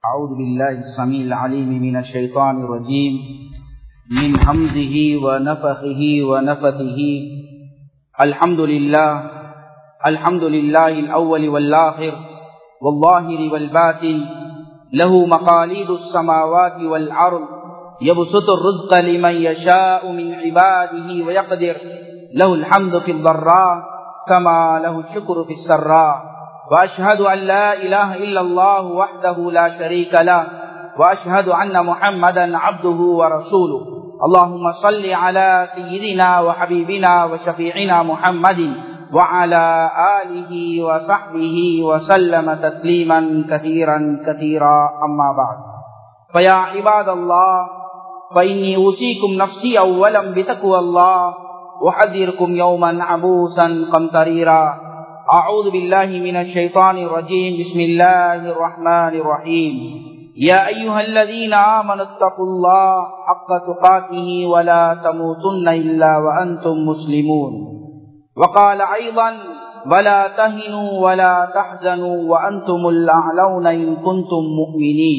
أعوذ بالله السميع العليم من الشيطان الرجيم من همزه ونفخه ونفثه الحمد لله الحمد لله الأول والآخر والظاهر والباطن له مقاليد السماوات والأرض يبسط الرزق لمن يشاء من عباده ويقدر له الحمد في الضراء كما له الشكر في السراء وأشهد أن لا إله إلا الله وحده لا شريك له وأشهد أن محمدا عبده ورسوله اللهم صل على سيدنا وحبيبنا وشفيعنا محمد وعلى آله وصحبه وسلم تسليما كثيرا كثيرا أما بعد فيا عباد الله فإني أوصيكم نفسي أولا بتقوى الله أحذركم يوما عبوسا قمطريرا أعوذ بالله من الشيطان الرجيم بسم الله الرحمن الرحيم يا أيها الذين آمنوا اتقوا الله حق تقاته ولا تموتن إلا وأنتم مسلمون وقال أيضا ولا تهنوا ولا تحزنوا وأنتم الأعلون إن كنتم مؤمنين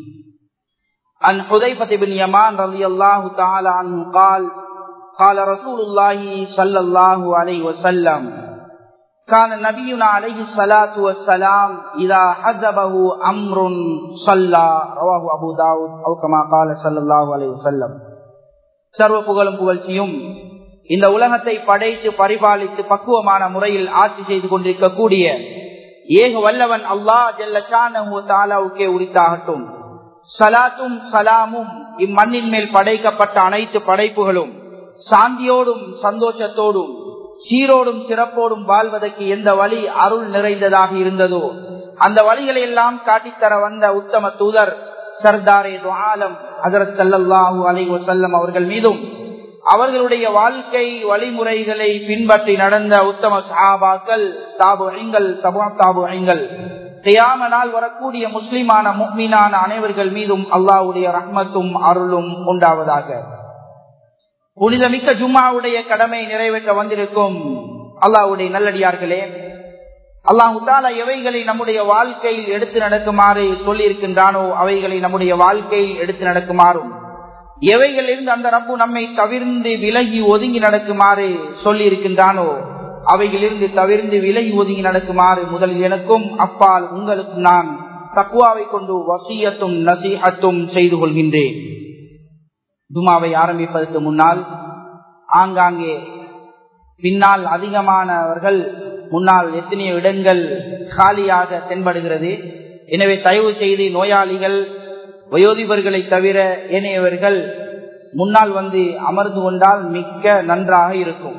عن حذيفة بن يمان رضي الله تعالى عنه قال قال رسول الله صلى الله عليه وسلم كان نبينا عليه الصلاة والسلام إذا حزبه أمر صلى رواه أبو داود أو كما قال صلى الله عليه وسلم சர்வ புகழும் புகழ்ச்சியும் இந்த உலகத்தை படைத்து பரிபாலித்து பக்குவமான முறையில் ஆட்சி செய்து கொண்டிருக்கக்கூடிய ஏக வல்லவன் அல்லாஹ் ஜல்லாவுக்கே உரித்தாகட்டும் சலாத்தும் சலாமும் இம்மண்ணின் மேல் படைக்கப்பட்ட அனைத்து படைப்புகளும் சாந்தியோடும் சந்தோஷத்தோடும் சீரோடும் சிறப்போடும் வாழ்வதற்கு எந்த வழி அருள் நிறைந்ததாக இருந்ததோ அந்த வழிகளை எல்லாம் காட்டித்தர வந்த உத்தம தூதர் சர்தாரே ஆலம் ஹசரத் சல்லாஹூ அலி வசல்லம் அவர்கள் மீதும் அவர்களுடைய வாழ்க்கை வழிமுறைகளை பின்பற்றி நடந்த உத்தம சாபாக்கள் தாபு ஐங்கள் தபா தாபு ஐங்கள் செய்யாம நாள் வரக்கூடிய முஸ்லிமான முக்மீனான அனைவர்கள் மீதும் அல்லாவுடைய ரஹ்மத்தும் அருளும் உண்டாவதாக புனிதமிக்க ஜும்மாவுடைய கடமை நிறைவேற்ற வந்திருக்கும் அல்லாவுடைய நல்லடியார்களே அல்லாஹு தாலா எவைகளை நம்முடைய வாழ்க்கையில் எடுத்து நடக்குமாறு சொல்லி இருக்கின்றானோ அவைகளை நம்முடைய வாழ்க்கையில் எடுத்து நடக்குமாறும் எவைகள் இருந்து அந்த ரப்பு நம்மை தவிர்ந்து விலகி ஒதுங்கி நடக்குமாறு சொல்லி இருக்கின்றானோ அவைகளிலிருந்து தவிர்ந்து விலகி ஒதுங்கி நடக்குமாறு முதலில் எனக்கும் அப்பால் உங்களுக்கும் நான் தக்குவாவை கொண்டு வசியத்தும் நசீகத்தும் செய்து கொள்கின்றேன் துமாவை ஆரம்பிப்பதற்கு முன்னால் ஆங்காங்கே பின்னால் அதிகமானவர்கள் முன்னால் எத்தனையோ இடங்கள் காலியாக தென்படுகிறது எனவே தயவு செய்து நோயாளிகள் வயோதிபர்களை தவிர ஏனையவர்கள் முன்னால் வந்து அமர்ந்து கொண்டால் மிக்க நன்றாக இருக்கும்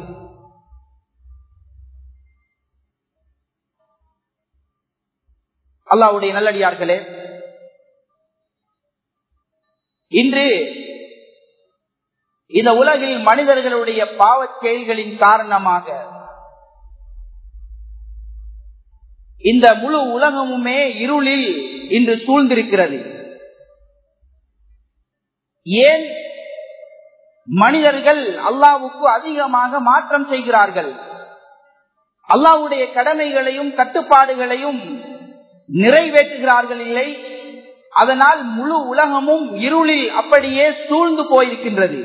அல்லாவுடைய நல்லடியார்களே இன்று இந்த உலகில் மனிதர்களுடைய பாவச் செயல்களின் காரணமாக இந்த முழு உலகமுமே இருளில் இன்று சூழ்ந்திருக்கிறது ஏன் மனிதர்கள் அல்லாவுக்கு அதிகமாக மாற்றம் செய்கிறார்கள் அல்லாவுடைய கடமைகளையும் கட்டுப்பாடுகளையும் நிறைவேற்றுகிறார்கள் இல்லை அதனால் முழு உலகமும் இருளில் அப்படியே சூழ்ந்து போயிருக்கின்றது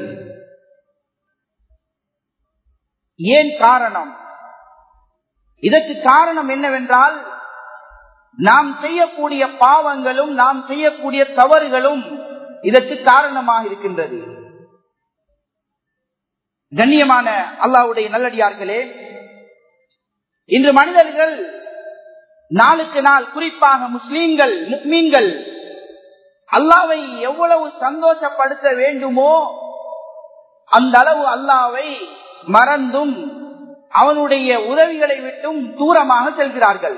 ஏன் காரணம் இதற்கு காரணம் என்னவென்றால் நாம் செய்யக்கூடிய பாவங்களும் நாம் செய்யக்கூடிய தவறுகளும் இதற்கு காரணமாக இருக்கின்றது கண்ணியமான அல்லாவுடைய நல்லடியார்களே இன்று மனிதர்கள் நாளுக்கு நாள் குறிப்பாக முஸ்லீம்கள் முக்மீன்கள் அல்லாவை எவ்வளவு சந்தோஷப்படுத்த வேண்டுமோ அந்த அளவு அல்லாவை மறந்தும் அவனுடைய உதவிகளை விட்டும் தூரமாக செல்கிறார்கள்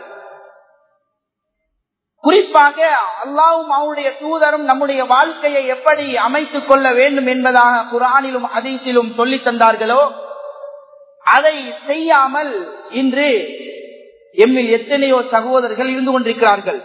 குறிப்பாக அல்லாவும் அவனுடைய தூதரும் நம்முடைய வாழ்க்கையை எப்படி அமைத்துக் கொள்ள வேண்டும் என்பதாக குரானிலும் அதீசிலும் சொல்லி தந்தார்களோ அதை செய்யாமல் இன்று எம்மில் எத்தனையோ சகோதரர்கள் இருந்து கொண்டிருக்கிறார்கள்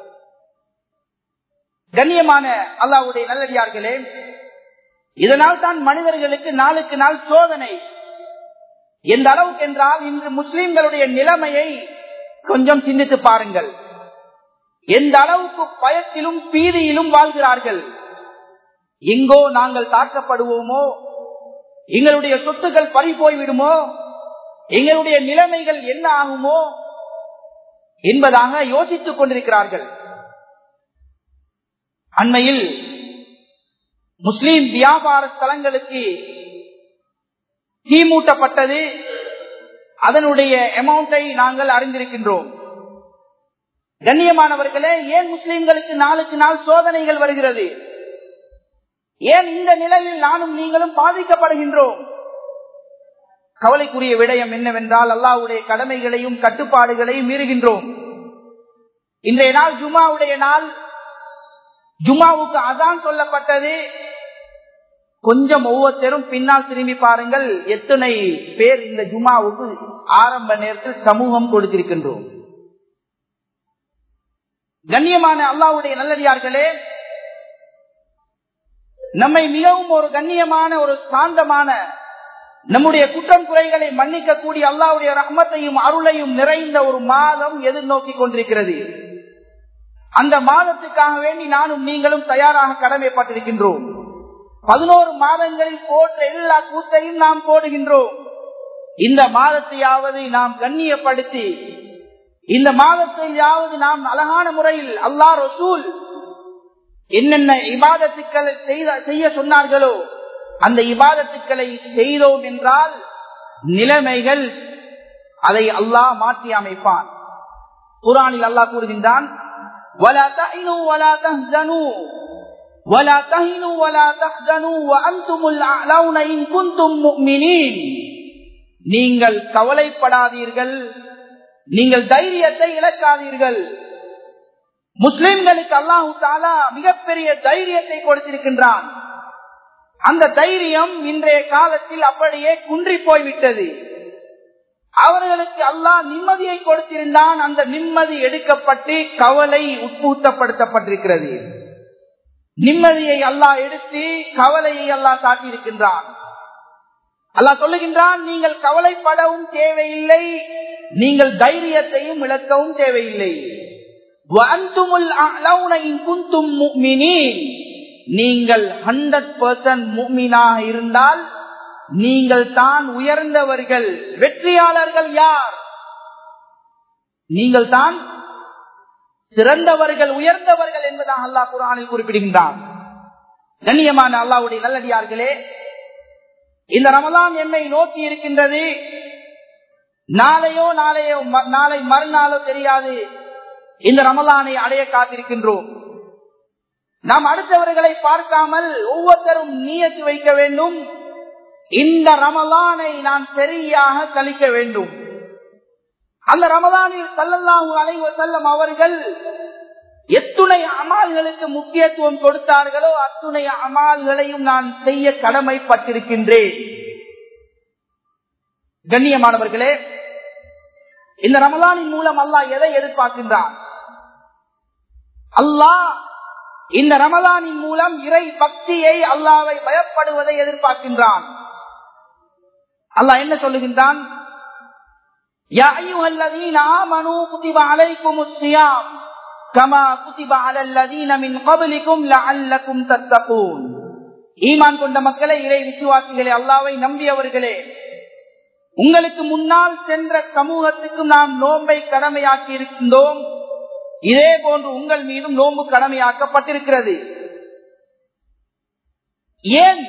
கண்ணியமான அல்லாவுடைய நல்லடியார்களே இதனால் தான் மனிதர்களுக்கு நாளுக்கு நாள் சோதனை எந்த அளவுக்கு என்றால் இன்று முஸ்லிம்களுடைய நிலைமையை கொஞ்சம் சிந்தித்து பாருங்கள் எந்த அளவுக்கு பயத்திலும் பீதியிலும் வாழ்கிறார்கள் எங்கோ நாங்கள் தாக்கப்படுவோமோ எங்களுடைய சொத்துக்கள் பறி போய்விடுமோ எங்களுடைய நிலைமைகள் என்ன ஆகுமோ என்பதாக யோசித்துக் கொண்டிருக்கிறார்கள் அண்மையில் முஸ்லிம் வியாபார ஸ்தலங்களுக்கு தீமூட்டப்பட்டது அதனுடைய அமௌண்டை நாங்கள் அறிந்திருக்கின்றோம் கண்ணியமானவர்களே ஏன் முஸ்லிம்களுக்கு நாளுக்கு நாள் சோதனைகள் வருகிறது ஏன் இந்த நிலையில் நானும் நீங்களும் பாதிக்கப்படுகின்றோம் கவலைக்குரிய விடயம் என்னவென்றால் அல்லாவுடைய கடமைகளையும் கட்டுப்பாடுகளையும் மீறுகின்றோம் இன்றைய நாள் ஜுமாவுடைய நாள் ஜுமாவுக்கு அதான் சொல்லப்பட்டது கொஞ்சம் ஒவ்வொருத்தரும் பின்னால் திரும்பி பாருங்கள் எத்தனை பேர் இந்த ஜுமாவுக்கு ஆரம்ப நேரத்தில் சமூகம் கொடுத்திருக்கின்றோம் கண்ணியமான அல்லாவுடைய நல்லடியார்களே நம்மை மிகவும் ஒரு கண்ணியமான ஒரு சாந்தமான நம்முடைய குற்றம் குறைகளை மன்னிக்கக்கூடிய அல்லாவுடைய ரஹ்மத்தையும் அருளையும் நிறைந்த ஒரு மாதம் எதிர்நோக்கி கொண்டிருக்கிறது அந்த மாதத்துக்காக வேண்டி நானும் நீங்களும் தயாராக கடமைப்பட்டிருக்கின்றோம் பதினோரு மாதங்களில் போன்ற எல்லா கூத்தையும் நாம் போடுகின்றோம் இந்த மாதத்தையாவது நாம் கண்ணியப்படுத்தி இந்த மாதத்தையாவது நாம் அழகான முறையில் அல்லா ரசூல் என்னென்ன இபாதத்துக்களை செய்ய சொன்னார்களோ அந்த இபாதத்துக்களை செய்தோம் என்றால் நிலைமைகள் அதை அல்லாஹ் மாற்றி அமைப்பான் குரானில் அல்லாஹ் கூறுகின்றான் ولا تهنوا ولا تهزنوا ولا تهنوا ولا تحزنوا وانتم الاعلون ان كنتم مؤمنين நீங்கள் கவலைப்படாதீர்கள் நீங்கள் தைரியத்தை இழக்காதீர்கள் முஸ்லிம்களுக்கு அல்லாஹு தாலா மிகப்பெரிய தைரியத்தை கொடுத்திருக்கின்றான் அந்த தைரியம் இன்றைய காலத்தில் அப்படியே குன்றி போய்விட்டது அவர்களுக்கு அல்லாஹ் நிம்மதியை கொடுத்திருந்தான் அந்த நிம்மதி எடுக்கப்பட்டு கவலை உட்பூத்தப்படுத்தப்பட்டிருக்கிறது நிம்மதியை அல்லாஹ் எடுத்து கவலையை அல்லாஹ் காட்டியிருக்கின்றான் அல்லாஹ் சொல்லுகின்றான் நீங்கள் கவலைப்படவும் தேவையில்லை நீங்கள் தைரியத்தையும் இழக்கவும் தேவையில்லை நீங்கள் ஹண்ட்ரட் பர்சன்ட் மூமினாக இருந்தால் நீங்கள் தான் உயர்ந்தவர்கள் வெற்றியாளர்கள் யார் நீங்கள் தான் சிறந்தவர்கள் உயர்ந்தவர்கள் என்பதாக அல்லாஹ் குரானில் குறிப்பிடுகின்றான் கண்ணியமான அல்லாவுடைய நல்லடியார்களே இந்த ரமலான் எம்மை நோக்கி இருக்கின்றது நாளையோ நாளையோ நாளை மறுநாளோ தெரியாது இந்த ரமலானை அடைய காத்திருக்கின்றோம் நாம் அடுத்தவர்களை பார்க்காமல் ஒவ்வொருத்தரும் நீயத்து வைக்க வேண்டும் இந்த ரமலானை நான் சரியாக கழிக்க வேண்டும் அந்த ரமலானில் சல்லல்லாஹு அலைவ செல்லம் அவர்கள் எத்துணை அமால்களுக்கு முக்கியத்துவம் கொடுத்தார்களோ அத்துணை அமால்களையும் நான் செய்ய கடமைப்பட்டிருக்கின்றேன் கண்ணியமானவர்களே இந்த ரமலானின் மூலம் அல்லாஹ் எதை எதிர்பார்க்கின்றான் அல்லாஹ் இந்த ரமலானின் மூலம் இறை பக்தியை அல்லாவை பயப்படுவதை எதிர்பார்க்கின்றான் அல்லாஹ் என்ன சொல்லுகின்றான் ஈமான் கொண்ட மக்களை இறை விசுவாசிகளே அல்லாவை நம்பியவர்களே உங்களுக்கு முன்னால் சென்ற சமூகத்துக்கும் நாம் நோன்பை கடமையாக்கி இருக்கின்றோம் இதே போன்று உங்கள் மீதும் நோன்பு கடமையாக்கப்பட்டிருக்கிறது ஏன்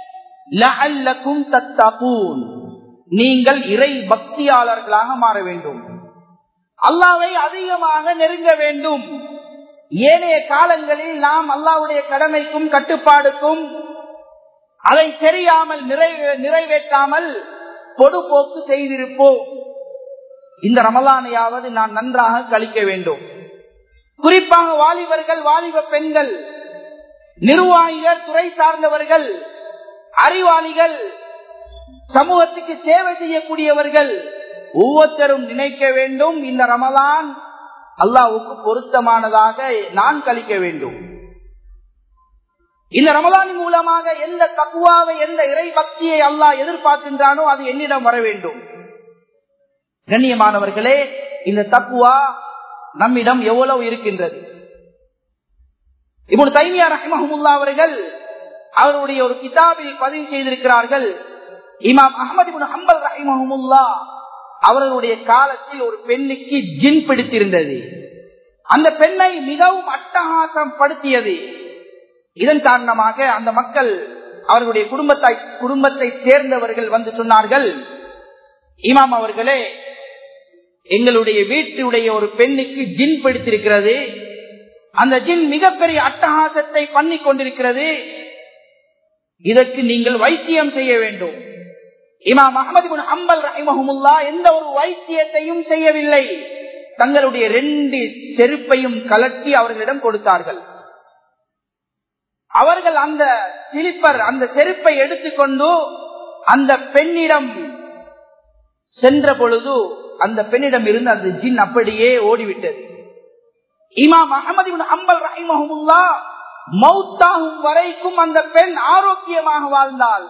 நீங்கள் இறை பக்தியாளர்களாக மாற வேண்டும் அல்லாவை அதிகமாக நெருங்க வேண்டும் ஏனைய காலங்களில் நாம் அல்லாவுடைய கடமைக்கும் கட்டுப்பாடுக்கும் அதை தெரியாமல் நிறைவேற்றாமல் பொதுப்போக்கு செய்திருப்போம் இந்த ரமலானையாவது நான் நன்றாக கழிக்க வேண்டும் குறிப்பாக வாலிபர்கள் வாலிப பெண்கள் நிர்வாகிகள் துறை சார்ந்தவர்கள் அறிவாளிகள் சமூகத்துக்கு சேவை செய்யக்கூடியவர்கள் ஒவ்வொருத்தரும் நினைக்க வேண்டும் இந்த ரமலான் அல்லாவுக்கு பொருத்தமானதாக நான் கழிக்க வேண்டும் இந்த ரமலானின் மூலமாக எந்த தக்குவாவை எந்த இறை பக்தியை அல்லாஹ் எதிர்பார்க்கின்றானோ அது என்னிடம் வர வேண்டும் கண்ணியமானவர்களே இந்த தக்குவா நம்மிடம் எவ்வளவு இருக்கின்றது இப்படி தைமியா ரஹ்மஹமுல்லா அவர்கள் அவருடைய ஒரு கிதாபில் பதிவு செய்திருக்கிறார்கள் இமாம் அகமது ஹம்பல் ரஹிமஹமுல்லா அவர்களுடைய காலத்தில் ஒரு பெண்ணுக்கு ஜின் பிடித்திருந்தது அந்த பெண்ணை மிகவும் அட்டகாசம் படுத்தியது இதன் காரணமாக அந்த மக்கள் அவர்களுடைய குடும்பத்தை குடும்பத்தை சேர்ந்தவர்கள் வந்து சொன்னார்கள் இமாம் அவர்களே எங்களுடைய வீட்டுடைய ஒரு பெண்ணுக்கு ஜின் பிடித்திருக்கிறது அந்த ஜின் மிகப்பெரிய அட்டகாசத்தை பண்ணி கொண்டிருக்கிறது இதற்கு நீங்கள் வைத்தியம் செய்ய வேண்டும் இமாம் அகமது அம்பல் ரஹிமஹமுல்லா எந்த ஒரு வைத்தியத்தையும் செய்யவில்லை தங்களுடைய ரெண்டு செருப்பையும் கலட்டி அவர்களிடம் கொடுத்தார்கள் அவர்கள் அந்த சிலிப்பர் அந்த செருப்பை எடுத்துக்கொண்டு அந்த பெண்ணிடம் சென்ற பொழுது அந்த பெண்ணிடம் இருந்து அந்த ஜின் அப்படியே ஓடிவிட்டது இமாம் அகமது அம்பல் ரஹிமஹமுல்லா மௌத்தாகும் வரைக்கும் அந்த பெண் ஆரோக்கியமாக வாழ்ந்தாள்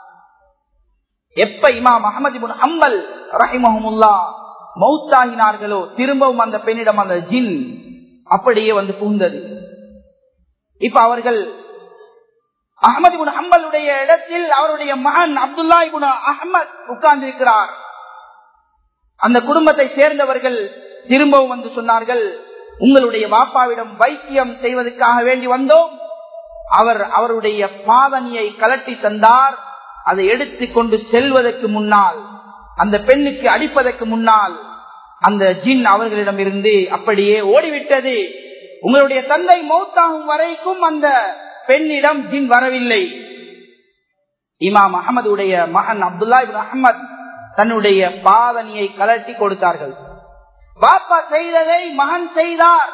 எப்ப இமாம் அகமது அம்பல் ரஹிமஹமுல்லா மௌத்தாகினார்களோ திரும்பவும் அந்த பெண்ணிடம் அந்த ஜின் அப்படியே வந்து புகுந்தது இப்ப அவர்கள் அகமது குன் அம்பலுடைய இடத்தில் அவருடைய மகன் அப்துல்லா குன் அஹமத் உட்கார்ந்திருக்கிறார் அந்த குடும்பத்தை சேர்ந்தவர்கள் திரும்பவும் வந்து சொன்னார்கள் உங்களுடைய பாப்பாவிடம் வைத்தியம் செய்வதற்காக வேண்டி வந்தோம் அவர் அவருடைய பாதனியை கலட்டி தந்தார் அதை எடுத்துக்கொண்டு செல்வதற்கு முன்னால் அந்த பெண்ணுக்கு அடிப்பதற்கு முன்னால் அந்த ஜின் அவர்களிடம் இருந்து அப்படியே ஓடிவிட்டது உங்களுடைய தந்தை மௌத்தாகும் வரைக்கும் அந்த பெண்ணிடம் ஜின் வரவில்லை இமாம் அகமதுடைய மகன் அப்துல்லா இபின் அஹமத் தன்னுடைய பாதனியை கலட்டி கொடுத்தார்கள் பாப்பா செய்ததை மகன் செய்தார்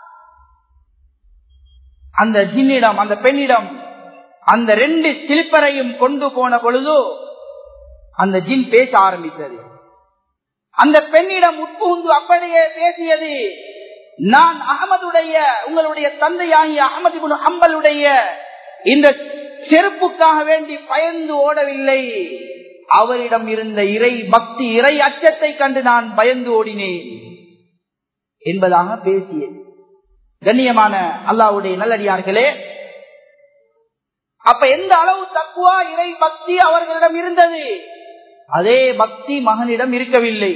அந்த ஜின்னிடம் அந்த பெண்ணிடம் அந்த ரெண்டு சிலிப்பரையும் கொண்டு போன பொழுது அந்த ஜின் பேச ஆரம்பித்தது அந்த பெண்ணிடம் உட்புகுந்து அப்படியே பேசியது நான் அகமதுடைய உங்களுடைய தந்தையாகிய அகமது அம்பலுடைய இந்த செருப்புக்காக வேண்டி பயந்து ஓடவில்லை அவரிடம் இருந்த இறை பக்தி இறை அச்சத்தை கண்டு நான் பயந்து ஓடினேன் என்பதாக பேசியது கண்ணியமான அல்லாவுடைய நல்லடியார்களே அப்ப எந்த அளவு தக்குவா இறை பக்தி அவர்களிடம் இருந்தது அதே பக்தி மகனிடம் இருக்கவில்லை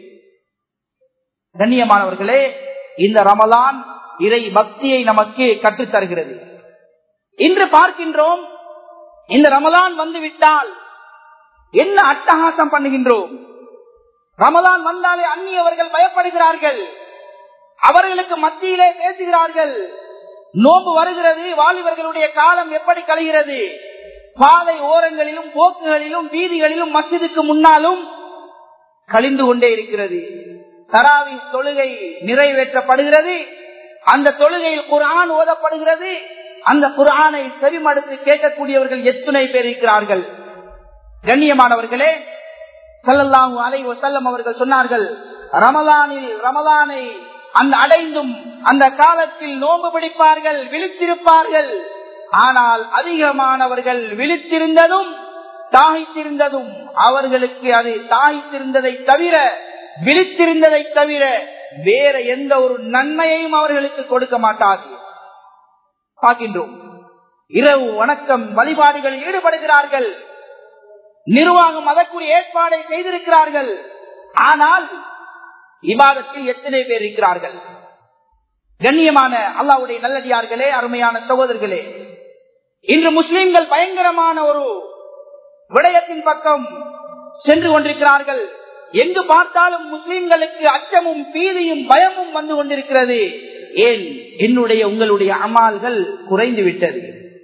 கண்ணியமானவர்களே இந்த ரமலான் இறை பக்தியை நமக்கு கற்றுத்தருகிறது இன்று பார்க்கின்றோம் இந்த ரமலான் வந்துவிட்டால் என்ன அட்டகாசம் பண்ணுகின்றோம் ரமலான் வந்தாலே அந்நியவர்கள் பயப்படுகிறார்கள் அவர்களுக்கு மத்தியிலே பேசுகிறார்கள் நோம்பு வருகிறது வாலிபர்களுடைய காலம் எப்படி கழிகிறது பாதை ஓரங்களிலும் போக்குகளிலும் வீதிகளிலும் மசிதுக்கு முன்னாலும் கழிந்து கொண்டே இருக்கிறது தராவி தொழுகை நிறைவேற்றப்படுகிறது அந்த தொழுகையில் குரான் ஓதப்படுகிறது அந்த குரானை செவிமடுத்து கேட்கக்கூடியவர்கள் எத்துணை பேர் இருக்கிறார்கள் கண்ணியமானவர்களே சல்லல்லாஹு அலை வசல்லம் அவர்கள் சொன்னார்கள் ரமலானில் ரமலானை அந்த அடைந்தும் அந்த காலத்தில் நோம்பு பிடிப்பார்கள் விழித்திருப்பார்கள் ஆனால் அதிகமானவர்கள் விழித்திருந்ததும் தாகித்திருந்ததும் அவர்களுக்கு அது தாகித்திருந்ததை தவிர விழித்திருந்ததை தவிர வேற எந்த ஒரு நன்மையையும் அவர்களுக்கு கொடுக்க மாட்டாது பார்க்கின்றோம் இரவு வணக்கம் வழிபாடுகளில் ஈடுபடுகிறார்கள் நிர்வாகம் அதற்குரிய ஏற்பாடை செய்திருக்கிறார்கள் ஆனால் இபாதத்தில் எத்தனை பேர் இருக்கிறார்கள் கண்ணியமான அல்லாவுடைய நல்லடியார்களே அருமையான சகோதரர்களே இன்று முஸ்லிம்கள் பயங்கரமான ஒரு விடயத்தின் பக்கம் சென்று கொண்டிருக்கிறார்கள் எங்கு பார்த்தாலும் முஸ்லிம்களுக்கு அச்சமும் பீதியும் பயமும் வந்து கொண்டிருக்கிறது ஏன் என்னுடைய உங்களுடைய அமால்கள் குறைந்து விட்டது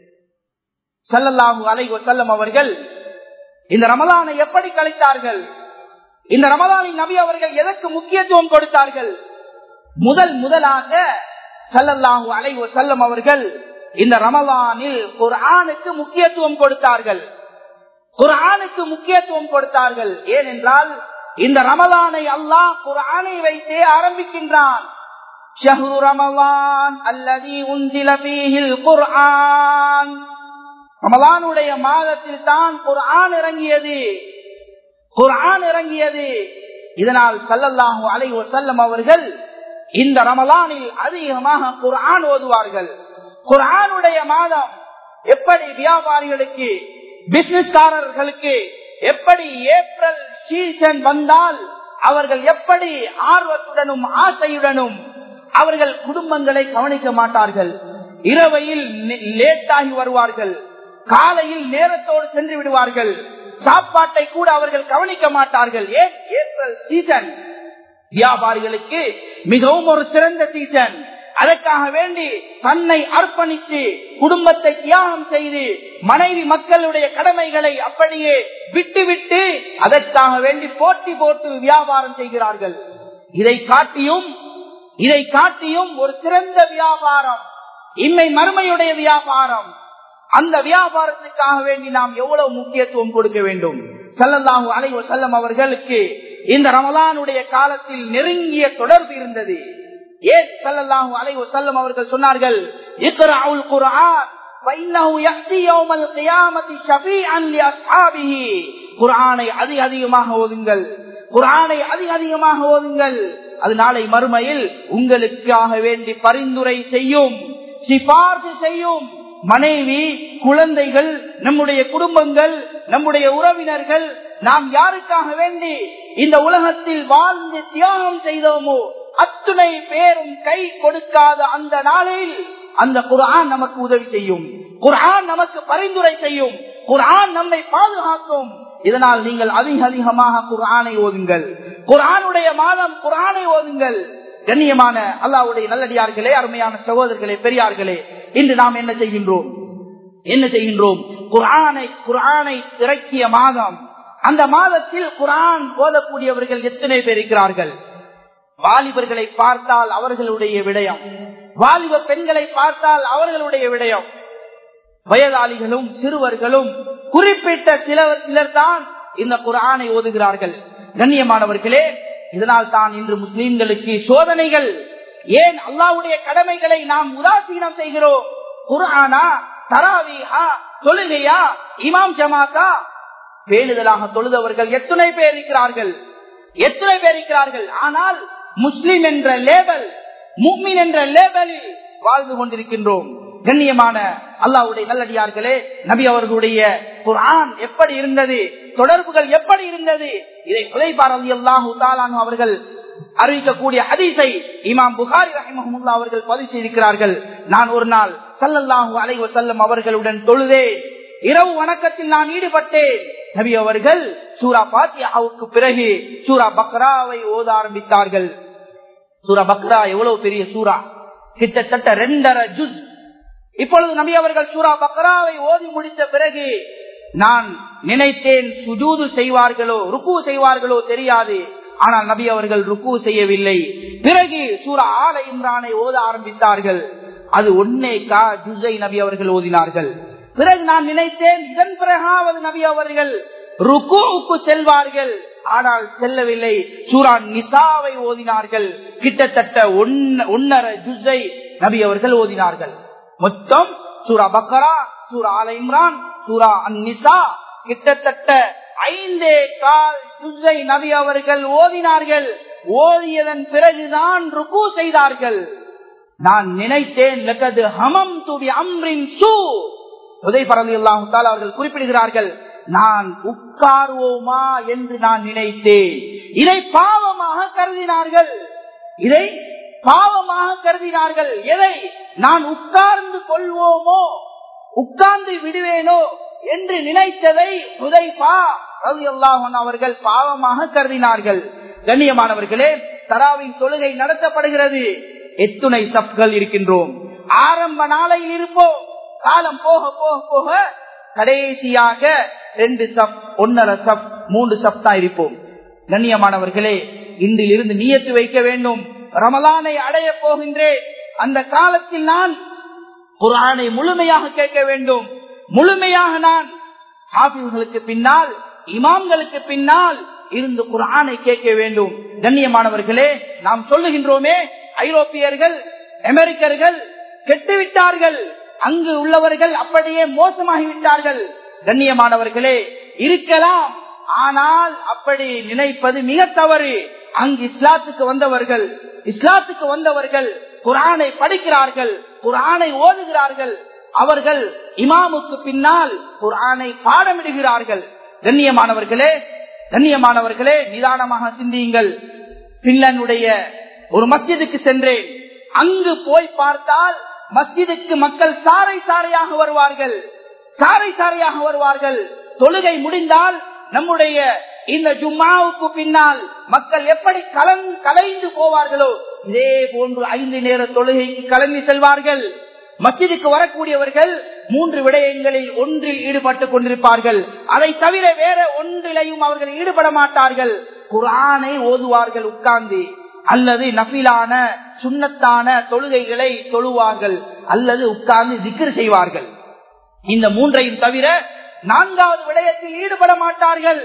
சல்லல்லாஹு அலை செல்லம் அவர்கள் இந்த ரமலானை எப்படி கழித்தார்கள் இந்த ரமலானின் நபி அவர்கள் எதற்கு முக்கியத்துவம் கொடுத்தார்கள் முதல் முதலாக சல்லல்லாஹு அலை செல்லம் அவர்கள் இந்த ரமலானில் குர்ஆனுக்கு முக்கியத்துவம் கொடுத்தார்கள் குர்ஆனுக்கு முக்கியத்துவம் கொடுத்தார்கள் ஏனென்றால் இந்த ரமலானை அல்லாஹ் குர்ஆனை வைத்தே ஆரம்பிக்கின்றான் ஷஹ்ரு ரமலான் அல்லதி உந்தில ஃபீஹில் குர்ஆன் ரமலானுடைய மாதத்தில் தான் குர்ஆன் இறங்கியது குர்ஆன் இறங்கியது இதனால் சல்லல்லாஹு அலைஹி வஸல்லம் அவர்கள் இந்த ரமலானில் அதிகமாக குர்ஆன் ஓதுவார்கள் குர்ஆனுடைய மாதம் எப்படி வியாபாரிகளுக்கு பிசினஸ்காரர்களுக்கு எப்படி ஏப்ரல் சீசன் வந்தால் அவர்கள் எப்படி ஆர்வத்துடனும் ஆசையுடனும் அவர்கள் குடும்பங்களை கவனிக்க மாட்டார்கள் இரவையில் லேட்டாகி வருவார்கள் காலையில் நேரத்தோடு சென்று விடுவார்கள் சாப்பாட்டை கூட அவர்கள் கவனிக்க மாட்டார்கள் ஏன் ஏப்ரல் சீசன் வியாபாரிகளுக்கு மிகவும் ஒரு சிறந்த சீசன் அதற்காக வேண்டி தன்னை அர்ப்பணித்து குடும்பத்தை தியாகம் செய்து மனைவி மக்களுடைய கடமைகளை அப்படியே விட்டுவிட்டு அதற்காக வேண்டி போட்டி போட்டு வியாபாரம் செய்கிறார்கள் இதை காட்டியும் இதை காட்டியும் ஒரு சிறந்த வியாபாரம் இம்மை மறுமையுடைய வியாபாரம் அந்த வியாபாரத்துக்காக வேண்டி நாம் எவ்வளவு முக்கியத்துவம் கொடுக்க வேண்டும் சல்லல்லாஹு அலைவ செல்லம் அவர்களுக்கு இந்த ரமலானுடைய காலத்தில் நெருங்கிய தொடர்பு இருந்தது ஏன் சல்லல்லாஹு அலைவ செல்லம் அவர்கள் சொன்னார்கள் இக்ரவுல் குர்ஆன் குரானை அதிக அதிகமாக ஓதுங்கள் குரானை அதிக அதிகமாக ஓதுங்கள் அது நாளை மறுமையில் உங்களுக்காக வேண்டி பரிந்துரை செய்யும் சிபார்சு செய்யும் மனைவி குழந்தைகள் நம்முடைய குடும்பங்கள் நம்முடைய உறவினர்கள் நாம் யாருக்காக வேண்டி இந்த உலகத்தில் வாழ்ந்து தியாகம் செய்தோமோ அத்துணை பேரும் கை கொடுக்காத அந்த நாளில் அந்த குரான் நமக்கு உதவி செய்யும் குரான் நமக்கு பரிந்துரை செய்யும் குரான் நம்மை பாதுகாக்கும் இதனால் நீங்கள் அதிக அதிகமாக குரானை ஓதுங்கள் குரானுடைய மாதம் குரானை ஓதுங்கள் கண்ணியமான அல்லாவுடைய நல்லடியார்களே அருமையான சகோதரர்களே பெரியார்களே இன்று நாம் என்ன செய்கின்றோம் என்ன செய்கின்றோம் குரானை குரானை திறக்கிய மாதம் அந்த மாதத்தில் குரான் ஓதக்கூடியவர்கள் எத்தனை பேர் இருக்கிறார்கள் வாலிபர்களை பார்த்தால் அவர்களுடைய விடயம் வாலிப பெண்களை பார்த்தால் அவர்களுடைய விடயம் வயதாளிகளும் சிறுவர்களும் குறிப்பிட்ட சிலர் சிலர் தான் இந்த குரானை ஓதுகிறார்கள் கண்ணியமானவர்களே இதனால் தான் இன்று முஸ்லிம்களுக்கு சோதனைகள் ஏன் அல்லாவுடைய கடமைகளை நாம் உதாசீனம் செய்கிறோம் குரானா தராவிஹா தொழுகையா இமாம் ஜமாத்தா பேணுதலாக தொழுதவர்கள் எத்தனை பேர் இருக்கிறார்கள் எத்தனை பேர் இருக்கிறார்கள் ஆனால் முஸ்லிம் என்ற லேபல் முக்மின் என்ற லேபலில் வாழ்ந்து கொண்டிருக்கின்றோம் கண்ணியமான அல்லாவுடைய நல்லடியார்களே நபி அவர்களுடைய குரான் எப்படி இருந்தது தொடர்புகள் எப்படி இருந்தது இதை குலைபார் அலி அல்லாஹு தாலான் அவர்கள் அறிவிக்கக்கூடிய ஹதீஸை இமாம் புகாரி ரஹிமஹமுல்லா அவர்கள் பதிவு செய்திருக்கிறார்கள் நான் ஒரு நாள் சல்லல்லாஹு அலை வசல்லம் அவர்களுடன் தொழுதே இரவு வணக்கத்தில் நான் ஈடுபட்டேன் நபி அவர்கள் சூரா பாத்தியாவுக்கு பிறகு சூரா பக்ராவை ஓத ஆரம்பித்தார்கள் சூரா பக்ரா எவ்வளவு பெரிய சூரா கிட்டத்தட்ட ரெண்டரை ஜுஸ் இப்பொழுது நபி அவர்கள் சூரா பக்ராவை ஓதி முடித்த பிறகு நான் நினைத்தேன் சுஜூது செய்வார்களோ ருக்கு செய்வார்களோ தெரியாது ஆனால் நபி அவர்கள் ருக்கு செய்யவில்லை பிறகு சூரா ஆல இம்ரானை ஓத ஆரம்பித்தார்கள் அது ஒன்னே கா ஜுசை நபி அவர்கள் ஓதினார்கள் பிறகு நான் நினைத்தேன் இதன் பிறகாவது நபி அவர்கள் ருக்குவுக்கு செல்வார்கள் ஆனால் செல்லவில்லை சூரா நிசாவை ஓதினார்கள் கிட்டத்தட்ட ஒன்னரை ஜுசை நபி அவர்கள் ஓதினார்கள் மொத்தம் சூரா பக்கரா சூரா ஆல இம்ரான் சூரா அந்நிசா கிட்டத்தட்ட ஐந்தே கால் ஜுசை நபி அவர்கள் ஓதினார்கள் ஓதியதன் பிறகுதான் ருக்கு செய்தார்கள் நான் நினைத்தேன் ஹமம் துபி அம்ரின் சூ உதய் பரவி அவர்கள் குறிப்பிடுகிறார்கள் நான் உட்காருவோமா என்று நான் நினைத்தேன் இதை பாவமாக கருதினார்கள் இதை பாவமாக கருதினார்கள் எதை நான் உட்கார்ந்து கொள்வோமோ உட்கார்ந்து விடுவேனோ என்று நினைத்ததை உதைப்பா ரவி அல்லாஹன் அவர்கள் பாவமாக கருதினார்கள் கண்ணியமானவர்களே தராவின் தொழுகை நடத்தப்படுகிறது எத்துணை சப்கள் இருக்கின்றோம் ஆரம்ப நாளையில் இருப்போம் காலம் போக போக போக கடைசியாக ரெண்டு சப் ஒன்னரை சப் மூன்று சப் தான் இருப்போம் கண்ணியமானவர்களே இன்றிலிருந்து நியத்து வைக்க வேண்டும் ரமலானை அடைய போகின்றேன் அந்த காலத்தில் நான் குரானை முழுமையாக கேட்க வேண்டும் முழுமையாக நான் ஹாபிர்களுக்கு பின்னால் இமாம்களுக்கு பின்னால் இருந்து குரானை கேட்க வேண்டும் கண்ணியமானவர்களே நாம் சொல்லுகின்றோமே ஐரோப்பியர்கள் அமெரிக்கர்கள் கெட்டுவிட்டார்கள் அங்கு உள்ளவர்கள் அப்படியே மோசமாகிவிட்டார்கள் கண்ணியமானவர்களே இருக்கலாம் ஆனால் அப்படி நினைப்பது மிக தவறு அங்கு இஸ்லாத்துக்கு வந்தவர்கள் இஸ்லாத்துக்கு வந்தவர்கள் குரானை படிக்கிறார்கள் குரானை ஓதுகிறார்கள் அவர்கள் இமாமுக்கு பின்னால் குரானை பாடமிடுகிறார்கள் கண்ணியமானவர்களே கண்ணியமானவர்களே நிதானமாக சிந்தியுங்கள் பின்னனுடைய ஒரு மஸ்ஜிதுக்கு சென்றேன் அங்கு போய் பார்த்தால் மஸ்ஜிதுக்கு மக்கள் சாறை சாறையாக வருவார்கள் சாறை சாறையாக வருவார்கள் தொழுகை முடிந்தால் நம்முடைய இந்த ஜும்மாவுக்கு பின்னால் மக்கள் எப்படி கலன் கலைந்து போவார்களோ இதே போன்று ஐந்து நேர தொழுகைக்கு கலந்து செல்வார்கள் மஸ்ஜிதுக்கு வரக்கூடியவர்கள் மூன்று விடயங்களில் ஒன்றில் ஈடுபட்டுக் கொண்டிருப்பார்கள் அதை தவிர வேற ஒன்றிலையும் அவர்கள் ஈடுபட மாட்டார்கள் குரானை ஓதுவார்கள் உட்கார்ந்து அல்லது நபிலான சுண்ணத்தான தொழுகைகளை தொழுவார்கள் அல்லது உட்கார்ந்து திக்ர் செய்வார்கள் இந்த மூன்றையும் தவிர நான்காவது விடயத்தில் ஈடுபட மாட்டார்கள்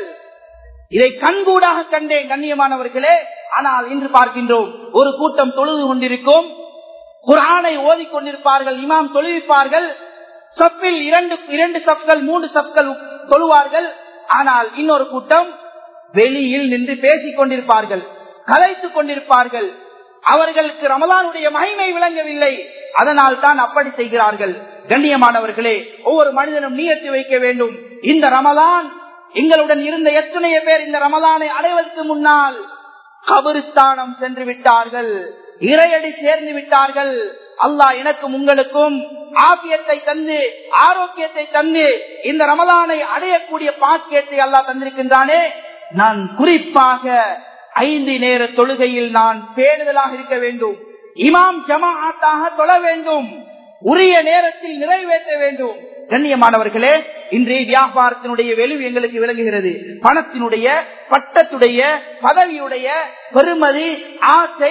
இதை கண்கூடாக கண்டேன் கண்ணியமானவர்களே ஆனால் இன்று பார்க்கின்றோம் ஒரு கூட்டம் தொழுது கொண்டிருக்கும் குரானை ஓதிக்கொண்டிருப்பார்கள் இமாம் தொழுவிப்பார்கள் சப்பில் இரண்டு இரண்டு சப்கள் மூன்று சப்கள் தொழுவார்கள் ஆனால் இன்னொரு கூட்டம் வெளியில் நின்று பேசிக் கொண்டிருப்பார்கள் கலைத்துக் கொண்டிருப்பார்கள் அவர்களுக்கு ரமலானுடைய மகிமை விளங்கவில்லை அதனால் தான் அப்படி செய்கிறார்கள் கண்ணியமானவர்களே ஒவ்வொரு மனிதனும் நீயத்து வைக்க வேண்டும் இந்த ரமலான் எங்களுடன் இருந்த எத்தனைய பேர் இந்த ரமலானை அடைவதற்கு முன்னால் கபருஸ்தானம் சென்று விட்டார்கள் இறையடி சேர்ந்து விட்டார்கள் அல்லாஹ் எனக்கும் உங்களுக்கும் ஆபியத்தை தந்து ஆரோக்கியத்தை தந்து இந்த ரமலானை அடையக்கூடிய பாக்கியத்தை அல்லாஹ் தந்திருக்கின்றானே நான் குறிப்பாக ஐந்து நேர தொழுகையில் நான் பேணுதலாக இருக்க வேண்டும் இமாம் ஜமாத்தாக தொழ வேண்டும் உரிய நேரத்தில் நிறைவேற்ற வேண்டும் கண்ணியமானவர்களே இன்றைய வியாபாரத்தினுடைய வெளிவு எங்களுக்கு விளங்குகிறது பணத்தினுடைய பட்டத்துடைய பதவியுடைய பெருமதி ஆசை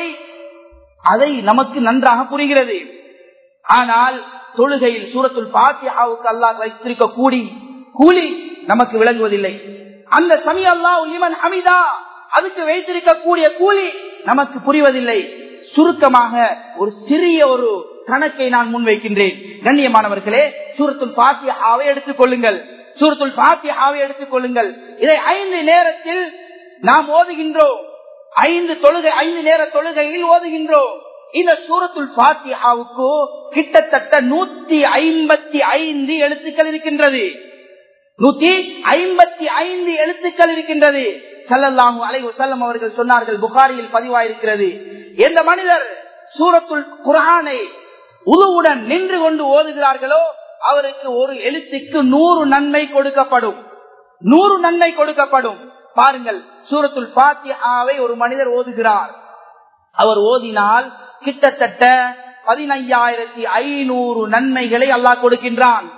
அதை நமக்கு நன்றாக புரிகிறது ஆனால் தொழுகையில் சூரத்துள் பாத்தியாவுக்கு அல்லாஹ் வைத்திருக்க கூடி கூலி நமக்கு விளங்குவதில்லை அந்த சமி அல்லாஹ் இமன் அமிதா அதுக்கு வைத்திருக்கக்கூடிய கூலி நமக்கு புரிவதில்லை சுருக்கமாக ஒரு சிறிய ஒரு கணக்கை நான் முன்வைக்கின்றேன் கண்ணியமானவர்களே சூரத்துல் பாத்தி ஆவை எடுத்துக் கொள்ளுங்கள் சூரத்துல் பாத்தி ஆவை எடுத்துக் கொள்ளுங்கள் இதை ஐந்து நேரத்தில் நாம் ஓதுகின்றோம் ஐந்து தொழுகை ஐந்து நேர தொழுகையில் ஓதுகின்றோம் இந்த சூரத்துல் பாத்தியாவுக்கு கிட்டத்தட்ட நூத்தி ஐம்பத்தி ஐந்து எழுத்துக்கள் இருக்கின்றது நூத்தி ஐம்பத்தி ஐந்து எழுத்துக்கள் இருக்கின்றது சல்லல்லாஹு அலைஹி வஸல்லம் அவர்கள் சொன்னார்கள் புகாரியில் பதிவாயிருக்கிறது எந்த மனிதர் சூரத்துல் குரானை உதுவுடன் நின்று கொண்டு ஓதுகிறார்களோ அவருக்கு ஒரு எழுத்துக்கு நூறு நன்மை கொடுக்கப்படும் நூறு நன்மை கொடுக்கப்படும் பாருங்கள் சூரத்துல் பாத்தியாவை ஒரு மனிதர் ஓதுகிறார் அவர் ஓதினால் கிட்டத்தட்ட பதினையாயிரத்தி ஐநூறு நன்மைகளை அல்லாஹ் கொடுக்கின்றான்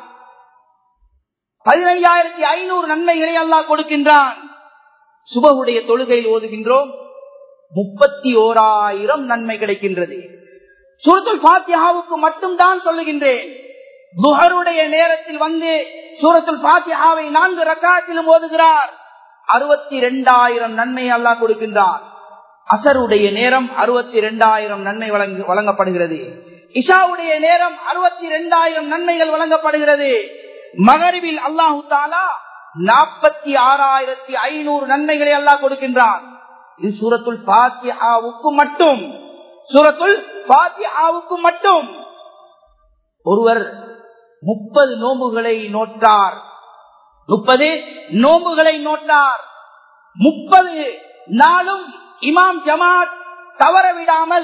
பதினையாயிரத்தி ஐநூறு நன்மைகளை அல்லாஹ் கொடுக்கின்றான் சுபகுடைய தொழுகையில் ஓதுகின்றோம் முப்பத்தி ஓராயிரம் நன்மை கிடைக்கின்றது சூரத்துல் பாத்தியாவுக்கு மட்டும்தான் சொல்லுகின்றேன் துஹருடைய நேரத்தில் வந்து சூரத்துல் பாத்தியாவை நான்கு ரக்காத்திலும் ஓதுகிறார் அறுபத்தி இரண்டாயிரம் நன்மை அல்லாஹ் கொடுக்கின்றார் அசருடைய நேரம் அறுபத்தி இரண்டாயிரம் நன்மை வழங்கு வழங்கப்படுகிறது இஷாவுடைய நேரம் அறுபத்தி இரண்டாயிரம் நன்மைகள் வழங்கப்படுகிறது மகரிவில் அல்லாஹு தாலா நாற்பத்தி ஆறாயிரத்தி ஐநூறு நன்மைகளை அல்லாஹ் கொடுக்கின்றான் இது சூரத்துல் பாத்தியாவுக்கு மட்டும் சூரத்துல் பாத்தியாவுக்கு மட்டும் ஒருவர் முப்பது நோம்புகளை நோட்டார் முப்பது நோம்புகளை நோட்டார் முப்பது நாளும் இமாம் ஜமாத் தவற விடாமல்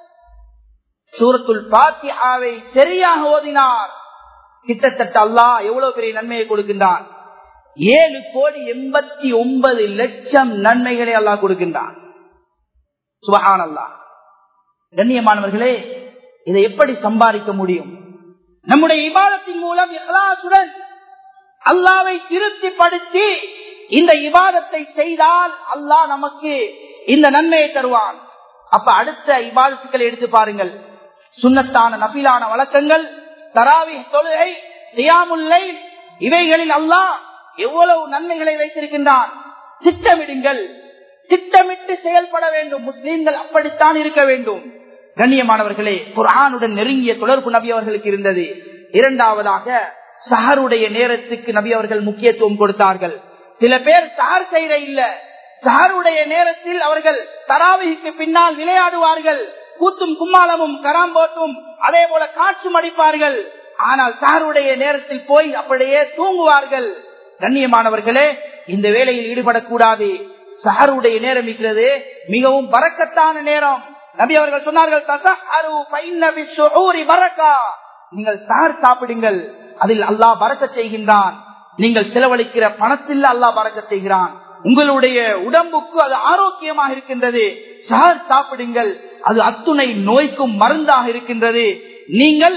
சூரத்துல் பாத்தியாவை சரியாக ஓதினார் கிட்டத்தட்ட அல்லாஹ் எவ்வளவு பெரிய நன்மையை கொடுக்கின்றான் ஏழு கோடி எண்பத்தி ஒன்பது லட்சம் நன்மைகளை அல்லாஹ் கொடுக்கின்றான் சுபஹான் அல்லாஹ் கண்ணியமானவர்களே இதை எப்படி சம்பாதிக்க முடியும் நம்முடைய இபாதத்தின் மூலம் இஹ்லாசுடன் அல்லாவை திருப்திப்படுத்தி இந்த இபாதத்தை செய்தால் அல்லாஹ் நமக்கு இந்த நன்மையை தருவான் அப்ப அடுத்த இபாதத்துக்களை எடுத்து பாருங்கள் சுண்ணத்தான நபிலான வழக்கங்கள் தராவி தொழுகை தியாமுல்லை இவைகளில் அல்லாஹ் எவ்வளவு நன்மைகளை வைத்திருக்கின்றான் திட்டமிடுங்கள் திட்டமிட்டு செயல்பட வேண்டும் முஸ்லீம்கள் அப்படித்தான் இருக்க வேண்டும் கண்ணியமானவர்களே குரானுடன் நெருங்கிய தொடர்பு நபி அவர்களுக்கு இருந்தது இரண்டாவதாக சஹருடைய நேரத்துக்கு நபி அவர்கள் முக்கியத்துவம் கொடுத்தார்கள் சில பேர் சஹர் செய்யற இல்ல சஹருடைய நேரத்தில் அவர்கள் தராவிக்கு பின்னால் விளையாடுவார்கள் கூத்தும் கும்மாளமும் கராம்போட்டும் அதே போல காற்றும் அடிப்பார்கள் ஆனால் சஹருடைய நேரத்தில் போய் அப்படியே தூங்குவார்கள் கண்ணியமானவர்களே இந்த வேலையில் ஈடுபடக்கூடாது சஹருடைய நேரம் இருக்கிறது மிகவும் பறக்கத்தான நேரம் நபி அவர்கள் சொன்னார்கள் "தஸஹரு ஃபஇன்ன பிஸ்ஸுஹூரி பரக்கா." நீங்கள் சஹர் சாப்பிடுங்கள் அதில் அல்லாஹ் பறக்க செய்கின்றான் நீங்கள் செலவழிக்கிற பணத்தில் அல்லாஹ் பறக்க செய்கிறான் உங்களுடைய உடம்புக்கு அது ஆரோக்கியமாக இருக்கின்றது சஹர் சாப்பிடுங்கள் அது அத்துணை நோய்க்கும் மருந்தாக இருக்கின்றது நீங்கள்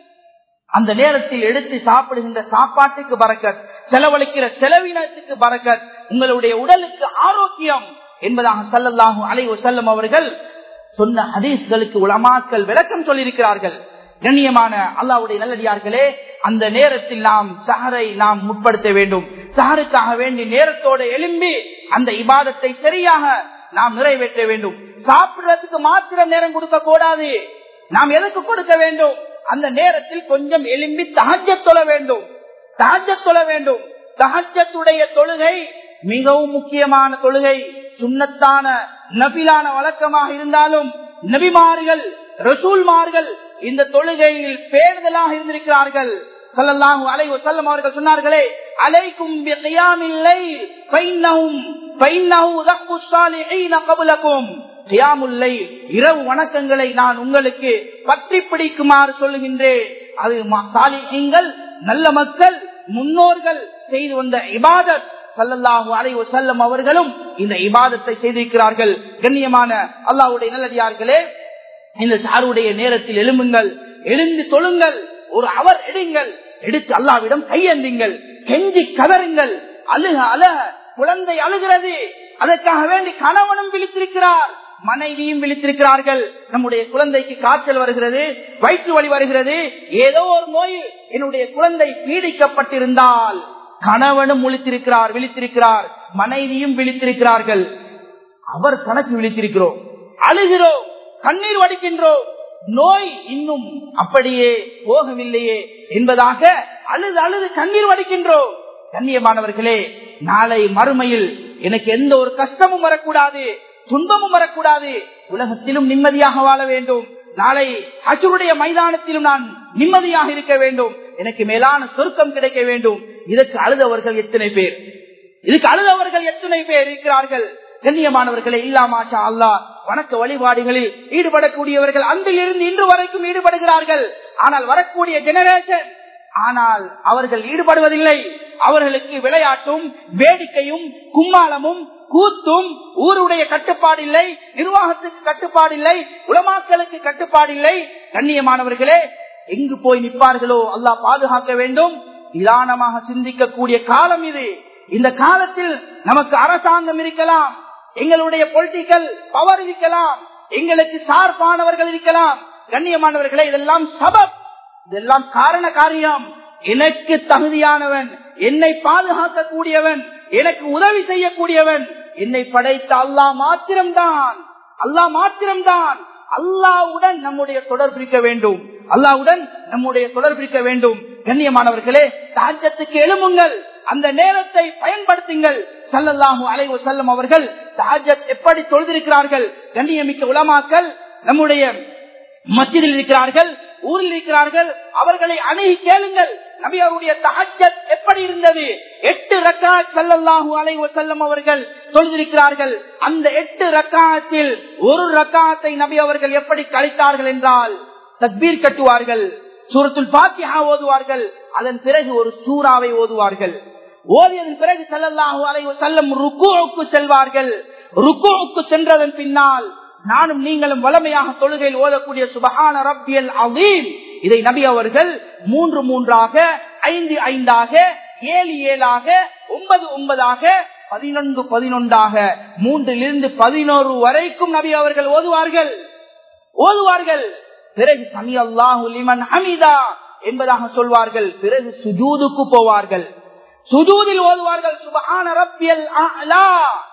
அந்த நேரத்தில் எடுத்து சாப்பிடுகின்ற சாப்பாட்டுக்கு பறக்கத் செலவழிக்கிற செலவினத்துக்கு பறக்கத் உங்களுடைய உடலுக்கு ஆரோக்கியம் என்பதாக சல்லல்லாஹு அலைஹி செல்லும் அவர்கள் சொன்ன ஹதீஸ்களுக்கு உலமாக்கள் விளக்கம் சொல்லியிருக்கிறார்கள் கண்ணியமான அல்லாவுடைய நல்லடியார்களே அந்த நேரத்தில் நாம் சஹரை நாம் முற்படுத்த வேண்டும் சஹருக்காக வேண்டி நேரத்தோடு எழும்பி அந்த இபாதத்தை சரியாக நாம் நிறைவேற்ற வேண்டும் சாப்பிடுறதுக்கு மாத்திரம் நேரம் கொடுக்க கூடாது நாம் எதுக்கு கொடுக்க வேண்டும் அந்த நேரத்தில் கொஞ்சம் எலும்பி தகஜ தொழ வேண்டும் தகஜ தொழ வேண்டும் தகஜத்துடைய தொழுகை மிகவும் முக்கியமான தொழுகை சுண்ணத்தான நபிலான வழக்கமாக இருந்தாலும் நபிமார்கள் ரசூல்மார்கள் இந்த தொழுகையில் பேருதலாக இருந்திருக்கிறார்கள் சல்லல்லாஹு அலைஹி வஸல்லம் அவர்கள் சொன்னார்களே அலைக்கும் பிகியாமில்லை ஃபைன்னஹும் ஃபைன்னஹு தக்பு ஸாலிஹீன கப்லகும் கியாமுல்லை இரவு வணக்கங்களை நான் உங்களுக்கு பற்றி பிடிக்குமாறு சொல்லுகின்றேன் அது சாலிஹீங்கள் நல்ல மக்கள் முன்னோர்கள் செய்து வந்த இபாதத் சல்லல்லாஹு அலைஹி வஸல்லம் அவர்களும் இந்த இபாதத்தை செய்திருக்கிறார்கள் கண்ணியமான அல்லாஹ்வுடைய நல்லடியார்களே இந்த சாருடைய நேரத்தில் எழும்புங்கள் எழுந்து தொழுங்கள் ஒரு அவர் எடுங்கள் எடுத்து அல்லாவிடம் கையேந்துங்கள் கெஞ்சி கதறுங்கள் அழுக அழக குழந்தை அழுகிறது அதற்காக வேண்டி கணவனும் விழித்திருக்கிறார் மனைவியும் விழித்திருக்கிறார்கள் நம்முடைய குழந்தைக்கு காய்ச்சல் வருகிறது வயிற்று வலி வருகிறது ஏதோ ஒரு நோயில் என்னுடைய குழந்தை பீடிக்கப்பட்டிருந்தால் கணவனும் முழித்திருக்கிறார் விழித்திருக்கிறார் மனைவியும் விழித்திருக்கிறார்கள் அவர் கணக்கு விழித்திருக்கிறோம் அழுகிறோம் கண்ணீர் வடிக்கின்றோம் நோய் இன்னும் அப்படியே போகவில்லையே என்பதாக அழுது அழுது கண்ணீர் வடிக்கின்றோம் கண்ணியமானவர்களே நாளை மறுமையில் எனக்கு எந்த ஒரு கஷ்டமும் வரக்கூடாது துன்பமும் வரக்கூடாது உலகத்திலும் நிம்மதியாக வாழ வேண்டும் நாளை அச்சுருடைய மைதானத்திலும் நான் நிம்மதியாக இருக்க வேண்டும் எனக்கு மேலான சொருக்கம் கிடைக்க வேண்டும் இதற்கு அழுதவர்கள் எத்தனை பேர் இதுக்கு அழுதவர்கள் எத்தனை பேர் இருக்கிறார்கள் கண்ணியமானவர்களை இல்லாமாஷா அல்லா வணக்க வழிபாடுகளில் ஈடுபடக்கூடியவர்கள் அன்றிலிருந்து இன்று வரைக்கும் ஈடுபடுகிறார்கள் ஆனால் வரக்கூடிய ஜெனரேஷன் ஆனால் அவர்கள் ஈடுபடுவதில்லை அவர்களுக்கு விளையாட்டும் வேடிக்கையும் கும்மாளமும் கூத்தும் ஊருடைய கட்டுப்பாடு இல்லை நிர்வாகத்துக்கு கட்டுப்பாடு இல்லை உலமாக்களுக்கு கட்டுப்பாடு இல்லை கண்ணியமானவர்களே எங்கு போய் நிற்பார்களோ அல்லாஹ் பாதுகாக்க வேண்டும் நிதானமாக சிந்திக்கக்கூடிய காலம் இது இந்த காலத்தில் நமக்கு அரசாங்கம் இருக்கலாம் எங்களுடைய பொலிட்டிக்கல் பவர் இருக்கலாம் எங்களுக்கு சார்பானவர்கள் இருக்கலாம் கண்ணியமானவர்களே இதெல்லாம் சபப் இதெல்லாம் காரண காரியம் எனக்கு தகுதியானவன் என்னை பாதுகாக்க கூடியவன் எனக்கு உதவி செய்யக்கூடியவன் என்னை படைத்த அல்லாஹ் மாத்திரம்தான் அல்லாஹ் மாத்திரம்தான் அல்லாவுடன் நம்முடைய தொடர்பு இருக்க வேண்டும் அல்லாவுடன் நம்முடைய தொடர்பு இருக்க வேண்டும் கண்ணியமானவர்களே தாஜத்துக்கு எழுமுங்கள் அந்த நேரத்தை பயன்படுத்துங்கள் சல்லல்லாஹு அலைவு செல்லம் அவர்கள் தாஜத் எப்படி தொழுதிருக்கிறார்கள் கண்ணியமிக்க உலமாக்கல் நம்முடைய மத்தியில் இருக்கிறார்கள் ஊரில் இருக்கிறார்கள் அவர்களை அணுகி கேளுங்கள் நபி அவருடைய தஹஜத் எப்படி இருந்தது எட்டு ரக்காத் சல்லல்லாஹு அலைஹி செல்லம் அவர்கள் சொல்லியிருக்கிறார்கள் அந்த எட்டு ரக்காத்தில் ஒரு ரக்காத்தை நபி அவர்கள் எப்படி கழித்தார்கள் என்றால் தக்பீர் கட்டுவார்கள் சூரத்துல் பாத்தியா ஓதுவார்கள் அதன் பிறகு ஒரு சூறாவை ஓதுவார்கள் ஓதியதன் பிறகு செல்லல்லாஹு அலைஹி செல்லம் ருக்குவுக்கு செல்வார்கள் ருக்குவுக்கு சென்றதன் பின்னால் நானும் நீங்களும் வளமையாக தொழுகையில் ஓதக்கூடிய சுபஹான ரப்பியல் அவீம் இதை நபி அவர்கள் மூன்று மூன்றாக ஐந்து ஐந்தாக ஏழு ஏழாக ஒன்பது ஒன்பதாக பதினொன்று பதினொன்றாக மூன்றிலிருந்து பதினோரு வரைக்கும் நபி அவர்கள் ஓதுவார்கள் ஓதுவார்கள் பிறகு சமி அல்லாஹு லிமன் ஹமிதா என்பதாக சொல்வார்கள் பிறகு சுஜூதுக்கு போவார்கள் சுஜூதில் ஓதுவார்கள் சுபஹான ரப்பியல் அலா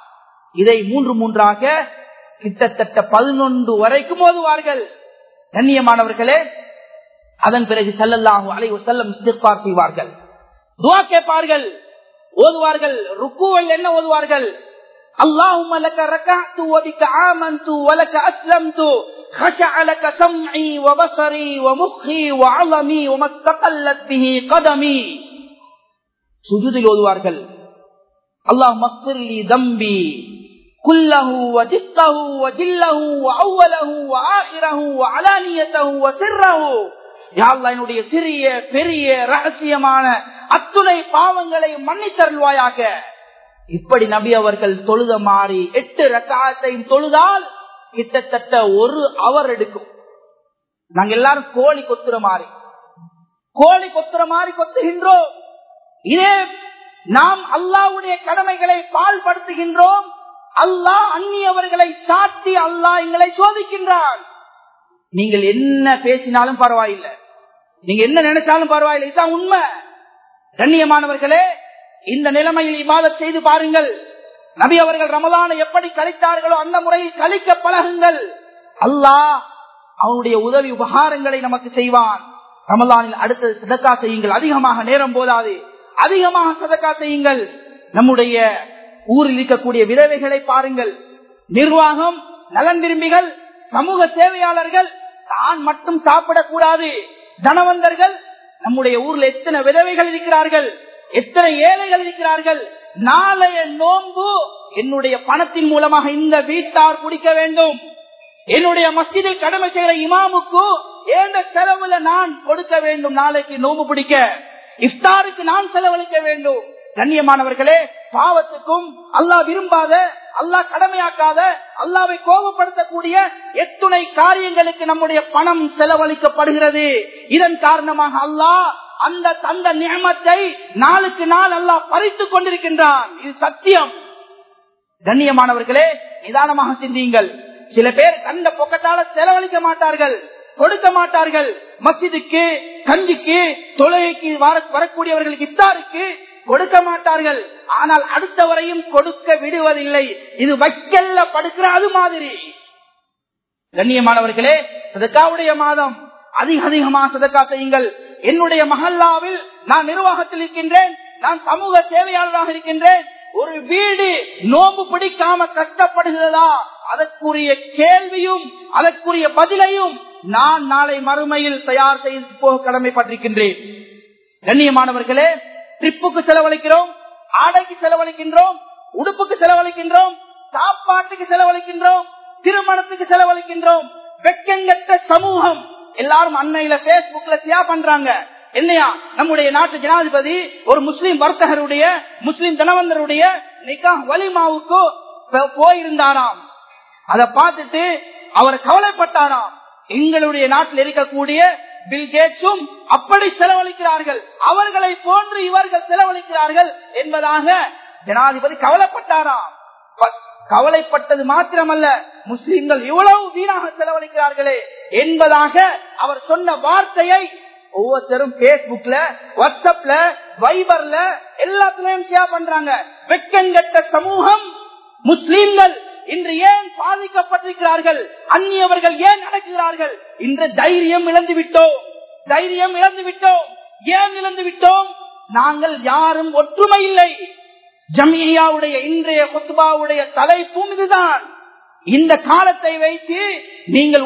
இதை மூன்று மூன்றாக கிட்டத்தட்ட பதினொன்று வரைக்கும் ஓதுவார்கள் கண்ணியமானவர்களே அதன் பிறகு செல்லல்லாஹு அலை செல்லம் இஸ்திஃபார் செய்வார்கள் துவா கேட்பார்கள் ஓதுவார்கள் ருக்குவல் என்ன ஓதுவார்கள் اللهم لك ركعت وبك آمنت ولك أسلمت خشع لك سمعي وبصري ومخي وعظمي وما استقلت به قدمي சுஜூதில் ஓதுவார்கள் அல்லாஹ் மக்ஃபிர்லி தம்பி குல்லஹு வஜித்தஹு வஜில்லஹு வஅவ்வலஹு வஆஹிரஹு வஅலானியத்தஹு வசிர்ரஹு யா அல்லாஹ் என்னுடைய சிறிய பெரிய ரகசியமான அத்துணை பாவங்களை மன்னித்தருள்வாயாக இப்படி நபி அவர்கள் தொழுத மாறி எட்டு ரக்காத்தையும் தொழுதால் கிட்டத்தட்ட ஒரு அவர் எடுக்கும் நாங்க எல்லாரும் கோழி கொத்துற மாதிரி கோழி கொத்துற மாதிரி கொத்துகின்றோம் இதே நாம் அல்லாவுடைய கடமைகளை பால்படுத்துகின்றோம் அல்லாஹ் அந்நியவர்களை சாட்டி அல்லாஹ் எங்களை சோதிக்கின்றான் நீங்கள் என்ன பேசினாலும் பரவாயில்லை நீங்க என்ன நினைச்சாலும் பரவாயில்லை இதுதான் உண்மை கண்ணியமானவர்களே இந்த நிலைமையில் இவாதம் செய்து பாருங்கள் நபி அவர்கள் ரமலானை எப்படி கழித்தார்களோ அந்த முறையில் கழிக்க பழகுங்கள் அல்லாஹ் அவனுடைய உதவி உபகாரங்களை நமக்கு செய்வான் ரமலானில் அடுத்தது சதக்கா செய்யுங்கள் அதிகமாக நேரம் போதாது அதிகமாக சதக்கா செய்யுங்கள் நம்முடைய ஊரில் இருக்கக்கூடிய விதவைகளை பாருங்கள் நிர்வாகம் நலன் விரும்பிகள் சமூக சேவையாளர்கள் தான் மட்டும் சாப்பிடக்கூடாது தனவந்தர்கள் நம்முடைய ஊர்ல எத்தனை விதவைகள் இருக்கிறார்கள் எத்தனை ஏழைகள் இருக்கிறார்கள் நாளைய நோன்பு என்னுடைய பணத்தின் மூலமாக இந்த வீட்டார் குடிக்க வேண்டும் என்னுடைய மஸ்ஜிதில் கடமை செய்கிற இமாமுக்கு ஏந்த செலவுல நான் கொடுக்க வேண்டும் நாளைக்கு நோம்பு பிடிக்க இஃப்தாருக்கு நான் செலவழிக்க வேண்டும் கண்ணியமானவர்களே பாவத்துக்கும் அல்லாஹ் விரும்பாத அல்லாஹ் கடமையாக்காத அல்லாவை கோபப்படுத்தக்கூடிய எத்துணை காரியங்களுக்கு நம்முடைய பணம் செலவழிக்கப்படுகிறது இதன் காரணமாக அல்லாஹ் அந்த தந்த நியமத்தை நாளுக்கு நாள் அல்லாஹ் பறித்துக் கொண்டிருக்கின்றான் இது சத்தியம் கண்ணியமானவர்களே நிதானமாக சிந்தியுங்கள் சில பேர் கண்ட பொக்கத்தால செலவழிக்க மாட்டார்கள் கொடுக்க மாட்டார்கள் மசிதுக்கு கஞ்சிக்கு தொழுகைக்கு வரக்கூடியவர்களுக்கு இப்தாருக்கு கொடுக்க மாட்டார்கள் ஆனால் அடுத்தவரையும் கொடுக்க விடுவதில்லை இது வைக்கல்ல படுக்கிற அது மாதிரி கண்ணியமானவர்களே சதக்காவுடைய மாதம் அதிக அதிகமாக சதக்கா செய்யுங்கள் என்னுடைய மஹல்லாவில் நான் நிர்வாகத்தில் இருக்கின்றேன் நான் சமூக சேவையாளராக இருக்கின்றேன் ஒரு வீடு நோம்பு பிடிக்காம கஷ்டப்படுகிறதா அதற்குரிய கேள்வியும் அதற்குரிய பதிலையும் நான் நாளை மறுமையில் தயார் செய்து போக கடமைப்பட்டிருக்கின்றேன் கண்ணியமானவர்களே ட்ரிப்புக்கு செலவழிக்கிறோம் ஆடைக்கு செலவழிக்கின்றோம் உடுப்புக்கு செலவழிக்கின்றோம் சாப்பாட்டுக்கு செலவழிக்கின்றோம் திருமணத்துக்கு செலவழிக்கின்றோம் வெக்கங்கட்ட சமூகம் எல்லாரும் அன்னையில பேஸ்புக்ல ஷேர் பண்றாங்க இல்லையா நம்முடைய நாட்டு ஜனாதிபதி ஒரு முஸ்லிம் வர்த்தகருடைய முஸ்லிம் தனவந்தருடைய நிக்கா வலிமாவுக்கு போயிருந்தாராம் அதை பார்த்துட்டு அவர் கவலைப்பட்டாராம் எங்களுடைய நாட்டில் இருக்கக்கூடிய பில் கேட்ஸும் அப்படி செலவழிக்கிறார்கள் அவர்களை போன்று இவர்கள் செலவழிக்கிறார்கள் என்பதாக ஜனாதிபதி கவலைப்பட்டாராம் கவலைப்பட்டது மாத்திரமல்ல முஸ்லிம்கள் இவ்வளவு வீணாக செலவழிக்கிறார்களே என்பதாக அவர் சொன்ன வார்த்தையை ஒவ்வொருத்தரும் பேஸ்புக்ல வாட்ஸ்அப்ல வைபர்ல எல்லாத்துலயும் ஷேர் பண்றாங்க வெக்கங்கட்ட சமூகம் முஸ்லிம்கள் இன்று ஏன் பாதிக்கப்பட்டிருக்கிறார்கள் அந்நியவர்கள் ஏன் நடக்கிறார்கள் இன்று தைரியம் இழந்து விட்டோம் தைரியம் இழந்து விட்டோம் ஏன் இழந்து விட்டோம் நாங்கள் யாரும் ஒற்றுமை இல்லை ஜமியாவுடைய இன்றைய கொத்துபாவுடைய தலைப்பும் இதுதான் இந்த காலத்தை வைத்து நீங்கள்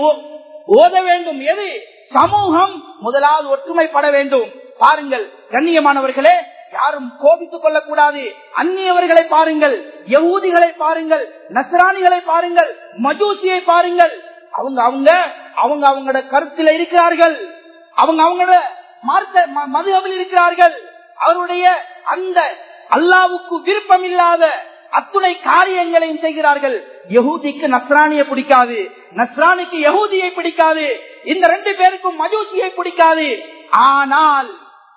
ஓத வேண்டும் எது சமூகம் முதலாவது ஒற்றுமைப்பட வேண்டும் பாருங்கள் கண்ணியமானவர்களே யாரும் கோபித்துக் கொள்ளக்கூடாது அந்நியவர்களை பாருங்கள் யகூதிகளை பாருங்கள் நசராணிகளை பாருங்கள் மஜூசியை பாருங்கள் அவங்க அவங்க அவங்க அவங்களோட கருத்துல இருக்கிறார்கள் அவங்க அவங்களோட மார்க்க மதுகவில் இருக்கிறார்கள் அவருடைய அந்த அல்லாவுக்கு விருப்பம் இல்லாத அத்துணை காரியங்களையும் செய்கிறார்கள் யகூதிக்கு நஸ்ரானிய பிடிக்காது நஸ்ரானிக்கு யகூதியை பிடிக்காது இந்த ரெண்டு பேருக்கும் மஜூசியை பிடிக்காது ஆனால்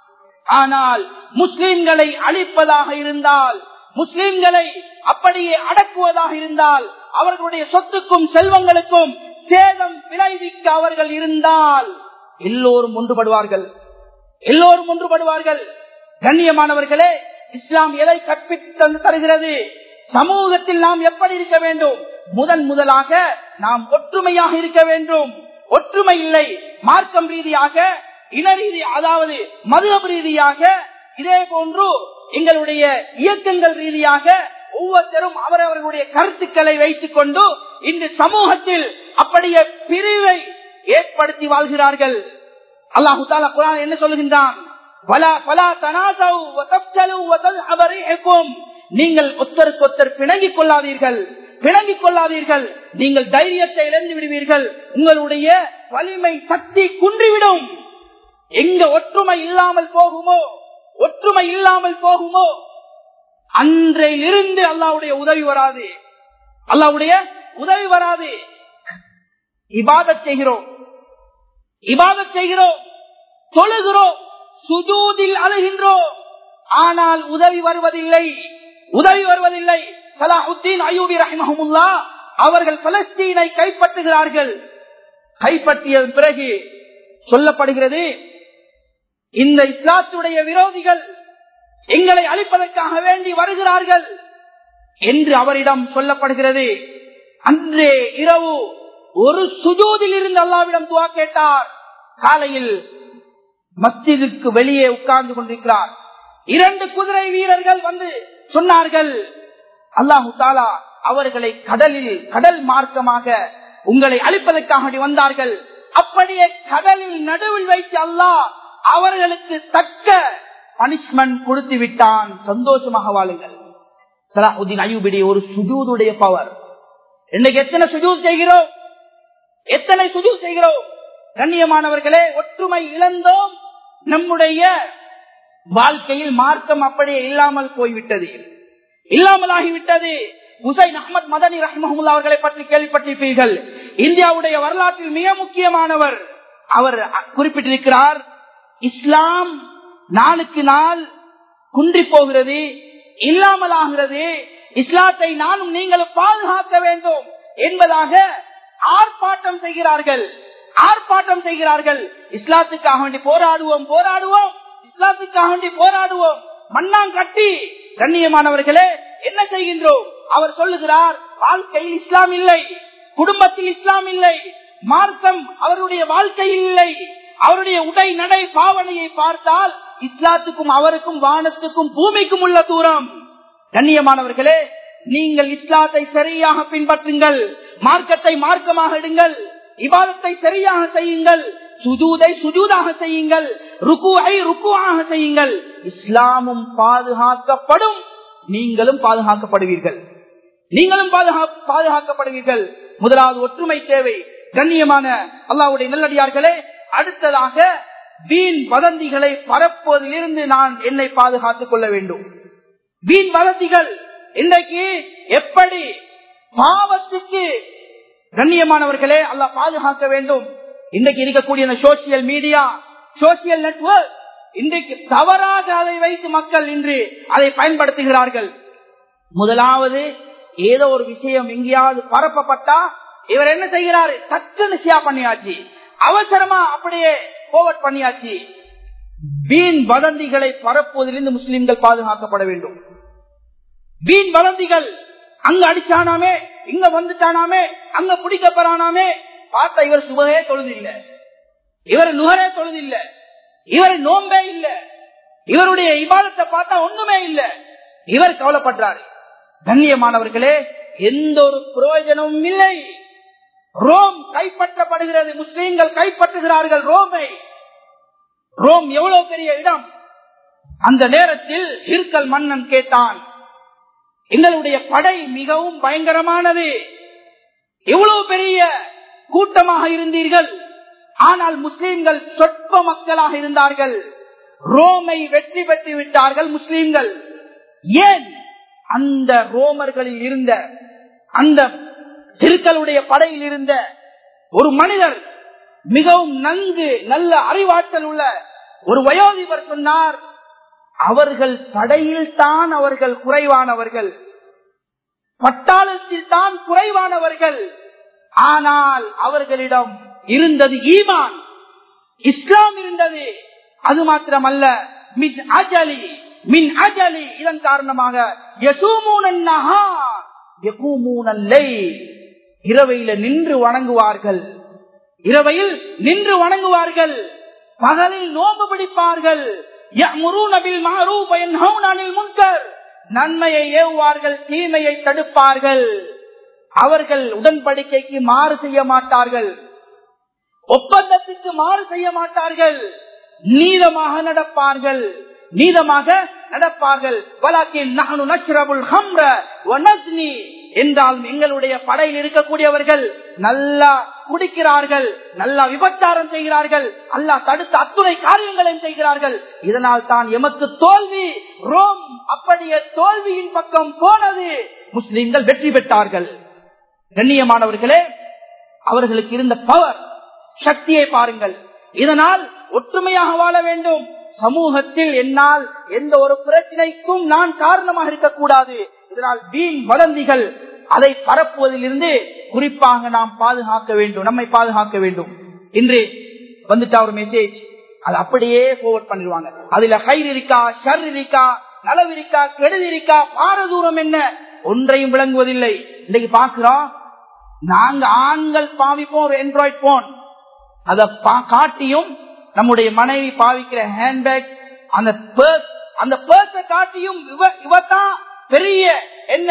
ஆனால் முஸ்லிம்களை அழிப்பதாக இருந்தால் முஸ்லிம்களை அப்படியே அடக்குவதாக இருந்தால் அவர்களுடைய சொத்துக்கும் செல்வங்களுக்கும் சேதம் விளைவிக்க அவர்கள் இருந்தால் எல்லோரும் ஒன்றுபடுவார்கள் எல்லோரும் ஒன்றுபடுவார்கள் கண்ணியமானவர்களே இஸ்லாம் எதை கற்பித்து தருகிறது சமூகத்தில் நாம் எப்படி இருக்க வேண்டும் முதன் முதலாக நாம் ஒற்றுமையாக இருக்க வேண்டும் ஒற்றுமை இல்லை மார்க்கம் ரீதியாக இன ரீதி அதாவது மதுகப் ரீதியாக இதே போன்று எங்களுடைய இயக்கங்கள் ரீதியாக ஒவ்வொருத்தரும் அவரவர்களுடைய கருத்துக்களை வைத்துக் கொண்டு இன்று சமூகத்தில் அப்படியே பிரிவை ஏற்படுத்தி வாழ்கிறார்கள் அல்லாஹு தாலா குரான் என்ன சொல்லுகின்றான் நீங்கள் ஒத்தருக்கு ஒத்தர் பிணங்கிக் கொள்ளாதீர்கள் பிணங்கிக் கொள்ளாதீர்கள் நீங்கள் தைரியத்தை இழந்து விடுவீர்கள் உங்களுடைய வலிமை சக்தி குன்றிவிடும் எங்க ஒற்றுமை இல்லாமல் போகுமோ ஒற்றுமை இல்லாமல் போகுமோ அன்றையிலிருந்து அல்லாவுடைய உதவி வராது அல்லாவுடைய உதவி வராது இபாதத் செய்கிறோம் இபாதத் செய்கிறோம் தொழுகிறோம் சுஜூதில் அழுகின்றோம் ஆனால் உதவி வருவதில்லை உதவி வருவதில்லை சலாஹுத்தீன் அயூபி ரஹிமஹமுல்லா அவர்கள் பலஸ்தீனை கைப்பற்றுகிறார்கள் கைப்பற்றிய பிறகு சொல்லப்படுகிறது இந்த இஸ்லாத்துடைய விரோதிகள் எங்களை அழிப்பதற்காக வேண்டி வருகிறார்கள் என்று அவரிடம் சொல்லப்படுகிறது அன்றே இரவு ஒரு சுஜூதில் இருந்து அல்லாவிடம் துவா கேட்டார் காலையில் மஸ்ஜிதுக்கு வெளியே உட்கார்ந்து கொண்டிருக்கிறார் இரண்டு குதிரை வீரர்கள் வந்து சொன்னார்கள் அல்லாஹு தாலா அவர்களை கடலில் கடல் மார்க்கமாக உங்களை அழிப்பதற்காக வந்தார்கள் அப்படியே கடலில் நடுவில் வைத்து அல்லாஹ் அவர்களுக்கு தக்க பனிஷ்மெண்ட் கொடுத்து விட்டான் சந்தோஷமாக வாழுங்கள் சலாஹுதீன் அயூபிடி ஒரு சுஜூதுடைய பவர் இன்னைக்கு எத்தனை சுஜூத் செய்கிறோம் எத்தனை சுஜூத் செய்கிறோம் கண்ணியமானவர்களே ஒற்றுமை இழந்தோம் நம்முடைய வாழ்க்கையில் மார்க்கம் அப்படியே இல்லாமல் போய்விட்டது இல்லாமல் ஆகிவிட்டது ஹுசைன் அஹமத் மதனி ரஹ்மஹமுல்லா அவர்களை பற்றி கேள்விப்பட்டிருப்பீர்கள் இந்தியாவுடைய வரலாற்றில் மிக முக்கியமானவர் அவர் குறிப்பிட்டிருக்கிறார் இஸ்லாம் நாளுக்கு நாள் குன்றி போகிறது இல்லாமல் ஆகிறது இஸ்லாத்தை நானும் நீங்களும் பாதுகாக்க வேண்டும் என்பதாக ஆர்ப்பாட்டம் செய்கிறார்கள் ஆர்ப்பாட்டம் செய்கிறார்கள் இஸ்லாத்துக்காக வேண்டி போராடுவோம் போராடுவோம் இஸ்லாத்துக்காக வேண்டி போராடுவோம் மண்ணாங்கட்டி கண்ணியமானவர்களே என்ன செய்கின்றோம் அவர் சொல்லுகிறார் வாழ்க்கையில் இஸ்லாம் இல்லை குடும்பத்தில் இஸ்லாம் இல்லை மார்க்கம் அவருடைய வாழ்க்கையில் இல்லை அவருடைய உடை நடை பாவனையை பார்த்தால் இஸ்லாத்துக்கும் அவருக்கும் வானத்துக்கும் பூமிக்கும் உள்ள தூரம் கண்ணியமானவர்களே நீங்கள் இஸ்லாத்தை சரியாக பின்பற்றுங்கள் மார்க்கத்தை மார்க்கமாக எடுங்கள் இபாதத்தை சரியாக செய்யுங்கள் சுஜூதை சுஜூதாக செய்யுங்கள் ருக்குவை ருக்குவாக செய்யுங்கள் இஸ்லாமும் பாதுகாக்கப்படும் நீங்களும் பாதுகாக்கப்படுவீர்கள் நீங்களும் பாதுகாக்கப்படுவீர்கள் முதலாவது ஒற்றுமை தேவை கண்ணியமான அல்லாவுடைய நல்லடியார்களே அடுத்ததாக வீண் வதந்திகளை பரப்புவதிலிருந்து நான் என்னை பாதுகாத்துக் கொள்ள வேண்டும் வீண் வதந்திகள் இன்றைக்கு எப்படி பாவத்துக்கு கண்ணியமானவர்களே அல்ல பாதுகாக்க வேண்டும் இன்றைக்கு இருக்கக்கூடிய சோசியல் மீடியா சோசியல் நெட்வொர்க் இன்றைக்கு தவறாக அதை வைத்து மக்கள் இன்று அதை பயன்படுத்துகிறார்கள் முதலாவது ஏதோ ஒரு விஷயம் எங்கேயாவது பரப்பப்பட்டா இவர் என்ன செய்கிறாரு டக்குன்னு ஷியா பண்ணியாச்சு அவசரமா அப்படியே போவர்ட் பண்ணியாச்சு வீண் வதந்திகளை பரப்புவதிலிருந்து முஸ்லிம்கள் பாதுகாக்கப்பட வேண்டும் வீண் வதந்திகள் அங்க அடிச்சானாமே இங்க வந்துட்டானாமே அங்க பிடிக்கப்படானாமே பார்த்தா இவர் சுபகே தொழுதில்லை இவர் நுகரே தொழுதில்லை இவர் நோம்பே இல்ல இவருடைய இபாதத்தை பார்த்தா ஒண்ணுமே இல்ல இவர் கவலைப்படுறாரு கண்ணியமானவர்களே எந்த ஒரு பிரயோஜனமும் இல்லை ரோம் கைப்பற்றப்படுகிறது முஸ்லீம்கள் கைப்பற்றுகிறார்கள் ரோமை ரோம் எவ்வளவு பெரிய இடம் அந்த நேரத்தில் இருக்கல் மன்னன் கேட்டான் எங்களுடைய படை மிகவும் பயங்கரமானது எவ்வளவு பெரிய கூட்டமாக இருந்தீர்கள் ஆனால் முஸ்லீம்கள் சொற்ப மக்களாக இருந்தார்கள் ரோமை வெற்றி பெற்று விட்டார்கள் முஸ்லீம்கள் ஏன் அந்த ரோமர்களில் இருந்த அந்த திருக்களுடைய படையில் இருந்த ஒரு மனிதர் மிகவும் நன்கு நல்ல அறிவாற்றல் உள்ள ஒரு வயோதிபர் சொன்னார் அவர்கள் படையில் தான் அவர்கள் குறைவானவர்கள் பட்டாளத்தில் தான் குறைவானவர்கள் ஆனால் அவர்களிடம் இருந்தது ஈமான் இஸ்லாம் இருந்தது அது மாத்திரமல்ல மின் அஜலி மின் அஜலி இதன் காரணமாக இரவையில நின்று வணங்குவார்கள் இரவையில் நின்று வணங்குவார்கள் பகலில் நோம்பு பிடிப்பார்கள் நன்மையை ஏவுவார்கள் தீமையை தடுப்பார்கள் அவர்கள் உடன்படிக்கைக்கு மாறு செய்ய மாட்டார்கள் ஒப்பந்தத்திற்கு மாறு செய்ய மாட்டார்கள் நீதமாக நடப்பார்கள் நீதமாக நடப்பார்கள் வலாக்கின் நகனு நச்சுரபுல் ஹம்ர வனஸ்னி என்றால் எங்களுடைய படையில் இருக்கக்கூடியவர்கள் நல்லா குடிக்கிறார்கள் நல்லா விபச்சாரம் செய்கிறார்கள் அல்லாஹ் தடுத்த அத்துணை காரியங்களையும் செய்கிறார்கள் இதனால் தான் எமக்கு தோல்வி ரோம் அப்படியே தோல்வியின் பக்கம் போனது முஸ்லிம்கள் வெற்றி பெற்றார்கள் கண்ணியமானவர்களே அவர்களுக்கு இருந்த பவர் சக்தியை பாருங்கள் இதனால் ஒற்றுமையாக வாழ வேண்டும் சமூகத்தில் என்னால் எந்த ஒரு பிரச்சனைக்கும் நான் காரணமாக இருக்கக்கூடாது இதனால் வீண் வதந்திகள் அதை பரப்புவதிலிருந்து குறிப்பாக நாம் பாதுகாக்க வேண்டும் நம்மை பாதுகாக்க வேண்டும் இன்று வந்துட்டா ஒரு மெசேஜ் அது அப்படியே போவர்ட் பண்ணிடுவாங்க அதுல ஹைர் இருக்கா ஷர் இருக்கா நலவு இருக்கா கெடுதி இருக்கா பாரதூரம் என்ன ஒன்றையும் விளங்குவதில்லை இன்னைக்கு பாக்குறோம் நாங்க ஆண்கள் பாவிப்போம் ஒரு ஆண்ட்ராய்ட் போன் அதை காட்டியும் நம்முடைய மனைவி பாவிக்கிற ஹேண்ட்பேக் அந்த பர்ஸ் அந்த பர்ஸை காட்டியும் இவத்தான் பெரிய என்ன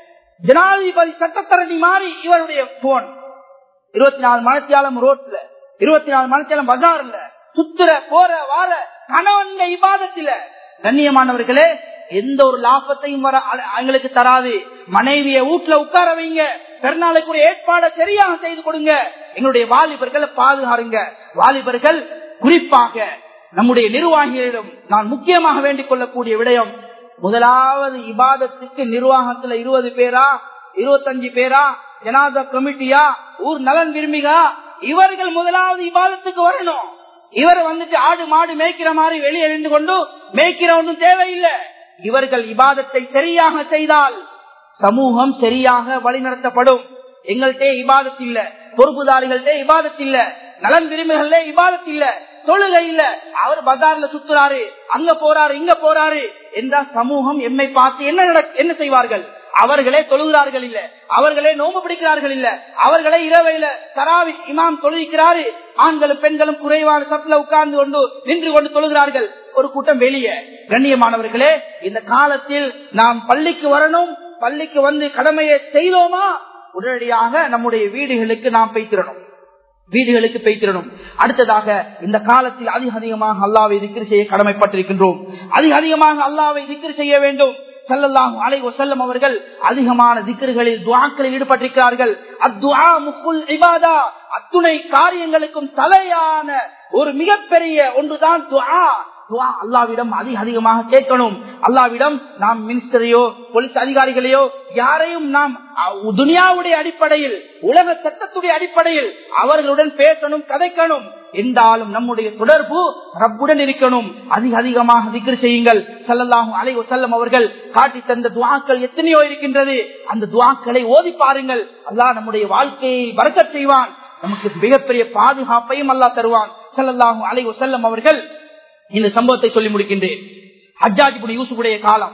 ஜனாதிபதி சட்டத்தரணி மாறி இவருடைய போன் இருபத்தி நாலு மணத்தியாலம் ரோட்ல இருபத்தி நாலு மணத்தியாலம் பஜார்ல சுத்துற போற வார கணவன் இபாதத்தில கண்ணியமானவர்களே எந்த ஒரு லாபத்தையும் வர எங்களுக்கு தராது மனைவிய வீட்டுல உட்கார வைங்க பெருநாளுக்குரிய ஏற்பாடை சரியாக செய்து கொடுங்க எங்களுடைய வாலிபர்களை பாதுகாருங்க வாலிபர்கள் குறிப்பாக நம்முடைய நிர்வாகிகளிடம் நான் முக்கியமாக வேண்டிக் கொள்ளக்கூடிய விடயம் முதலாவது இபாதத்துக்கு நிர்வாகத்துல இருபது பேரா இருபத்தஞ்சு பேரா ஜனாத கமிட்டியா ஊர் நலன் விரும்பிகா இவர்கள் முதலாவது இபாதத்துக்கு வரணும் இவர் வந்துட்டு ஆடு மாடு மேய்க்கிற மாதிரி வெளியே நின்று கொண்டு மேய்க்கிற ஒன்றும் தேவையில்லை இவர்கள் இபாதத்தை சரியாக செய்தால் சமூகம் சரியாக வழிநடத்தப்படும் எங்கள்கிட்ட இபாதத் இல்ல பொறுப்புதாரிகள்கிட்ட இபாதத் இல்ல நலன் விரும்புகள்ல இபாதத் இல்ல தொழுகை இல்ல அவர் பஜார்ல சுத்துறாரு அங்க போறாரு இங்க போறாரு என்றால் சமூகம் எம்மை பார்த்து என்ன என்ன செய்வார்கள் அவர்களே தொழுகிறார்கள் இல்ல அவர்களே நோம்பு பிடிக்கிறார்கள் இல்ல அவர்களே இரவையில தராவி இமாம் தொழுகிறாரு ஆண்களும் பெண்களும் குறைவான சட்டில உட்கார்ந்து கொண்டு நின்று கொண்டு தொழுகிறார்கள் ஒரு கூட்டம் வெளியே கண்ணியமானவர்களே இந்த காலத்தில் நாம் பள்ளிக்கு வரணும் பள்ளிக்கு வந்து கடமையை செய்தோமா உடனடியாக நம்முடைய வீடுகளுக்கு நாம் பெய்திடணும் வீடுகளுக்கு பெய்திடணும் அடுத்ததாக இந்த காலத்தில் அதிக அதிகமாக அல்லாவை திக்ரு செய்ய கடமைப்பட்டிருக்கின்றோம் அதிக அதிகமாக அல்லாவை திக்ரு செய்ய வேண்டும் சல்லல்லாஹு அலை வசல்லம் அவர்கள் அதிகமான திக்கர்களில் துவாக்களில் ஈடுபட்டிருக்கிறார்கள் அத்துவா முக்குல் இபாதா அத்துணை காரியங்களுக்கும் தலையான ஒரு மிகப்பெரிய ஒன்றுதான் துவா துவா அல்லாவிடம் அதிக அதிகமாக கேட்கணும் அல்லாவிடம் நாம் மினிஸ்டரையோ போலீஸ் அதிகாரிகளையோ யாரையும் நாம் துனியாவுடைய அடிப்படையில் உலக சட்டத்துடைய அடிப்படையில் அவர்களுடன் பேசணும் கதைக்கணும் என்றாலும் நம்முடைய தொடர்பு ரப்புடன் இருக்கணும் அதிக அதிகமாக திக்ரு செய்யுங்கள் சல்லல்லாஹும் அலை செல்லம் அவர்கள் காட்டி தந்த துவாக்கள் எத்தனையோ இருக்கின்றது அந்த துவாக்களை ஓதி பாருங்கள் அல்லாஹ் நம்முடைய வாழ்க்கையை வரக்க செய்வான் நமக்கு மிகப்பெரிய பாதுகாப்பையும் அல்லா தருவான் சல்லல்லாஹும் அலை செல்லம் அவர்கள் இந்த சம்பவத்தை சொல்லி முடிக்கின்றேன் ஹஜ்ஜாஜிபுடி யூசுஃபுடைய காலம்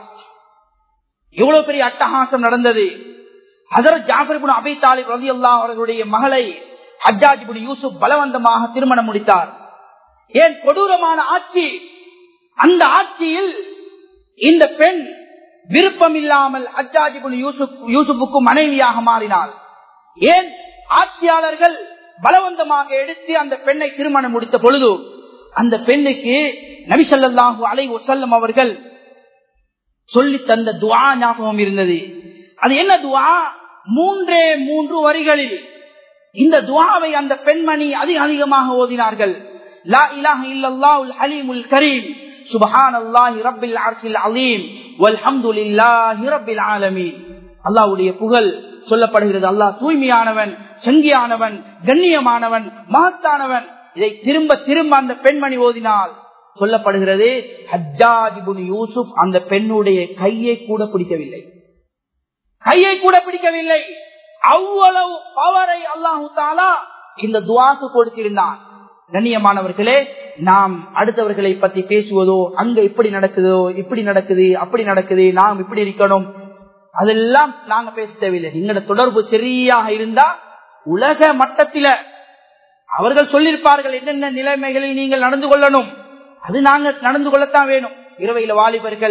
எவ்வளவு பெரிய அட்டகாசம் நடந்தது ஹசரத் ஜாஃபர்புன் அபி தாலிப் ரதி அல்லா அவர்களுடைய மகளை ஹஜ்ஜாஜிபுடி யூசுப் பலவந்தமாக திருமணம் முடித்தார் ஏன் கொடூரமான ஆட்சி அந்த ஆட்சியில் இந்த பெண் விருப்பம் இல்லாமல் ஹஜ்ஜாஜிபுன் யூசுப் யூசுப்புக்கு மனைவியாக மாறினாள் ஏன் ஆட்சியாளர்கள் பலவந்தமாக எடுத்து அந்த பெண்ணை திருமணம் முடித்த பொழுது அந்த பெண்ணுக்கு நபிசல்லாஹு அலை ஒசல்லம் அவர்கள் சொல்லி தந்த துவா ஞாபகம் இருந்தது அது என்ன துவா மூன்றே மூன்று வரிகளில் இந்த துவாவை அந்த பெண்மணி அதிக அதிகமாக ஓதினார்கள் லா இலாஹ இல்லல்லாஹுல் ஹலீமுல் கரீம் சுபஹானல்லாஹி ரப்பில் அர்ஷில் அலீம் வல்ஹம்துலில்லாஹி ரப்பில் ஆலமீன் அல்லாஹ்வுடைய புகழ் சொல்லப்படுகிறது அல்லாஹ் தூய்மையானவன் சங்கியானவன் கண்ணியமானவன் மகத்தானவன் இதை திரும்ப திரும்ப அந்த பெண்மணி ஓதினால் சொல்லப்படுகிறது ஹஜ்ஜாஜிபுன் யூசுப் அந்த பெண்ணுடைய கையை கூட பிடிக்கவில்லை கையை கூட பிடிக்கவில்லை அவ்வளவு பவரை அல்லாஹு தாலா இந்த துவாக்கு கொடுத்திருந்தான் கண்ணியமானவர்களே நாம் அடுத்தவர்களை பத்தி பேசுவதோ அங்க இப்படி நடக்குதோ இப்படி நடக்குது அப்படி நடக்குது நாம் இப்படி இருக்கணும் அதெல்லாம் நாங்க பேச தேவையில்லை எங்களோட தொடர்பு சரியாக இருந்தா உலக மட்டத்தில அவர்கள் சொல்லியிருப்பார்கள் என்னென்ன நிலைமைகளில் நீங்கள் நடந்து கொள்ளணும் அது நாங்க நடந்து கொள்ளத்தான் வேணும் இரவையில வாலிபர்கள்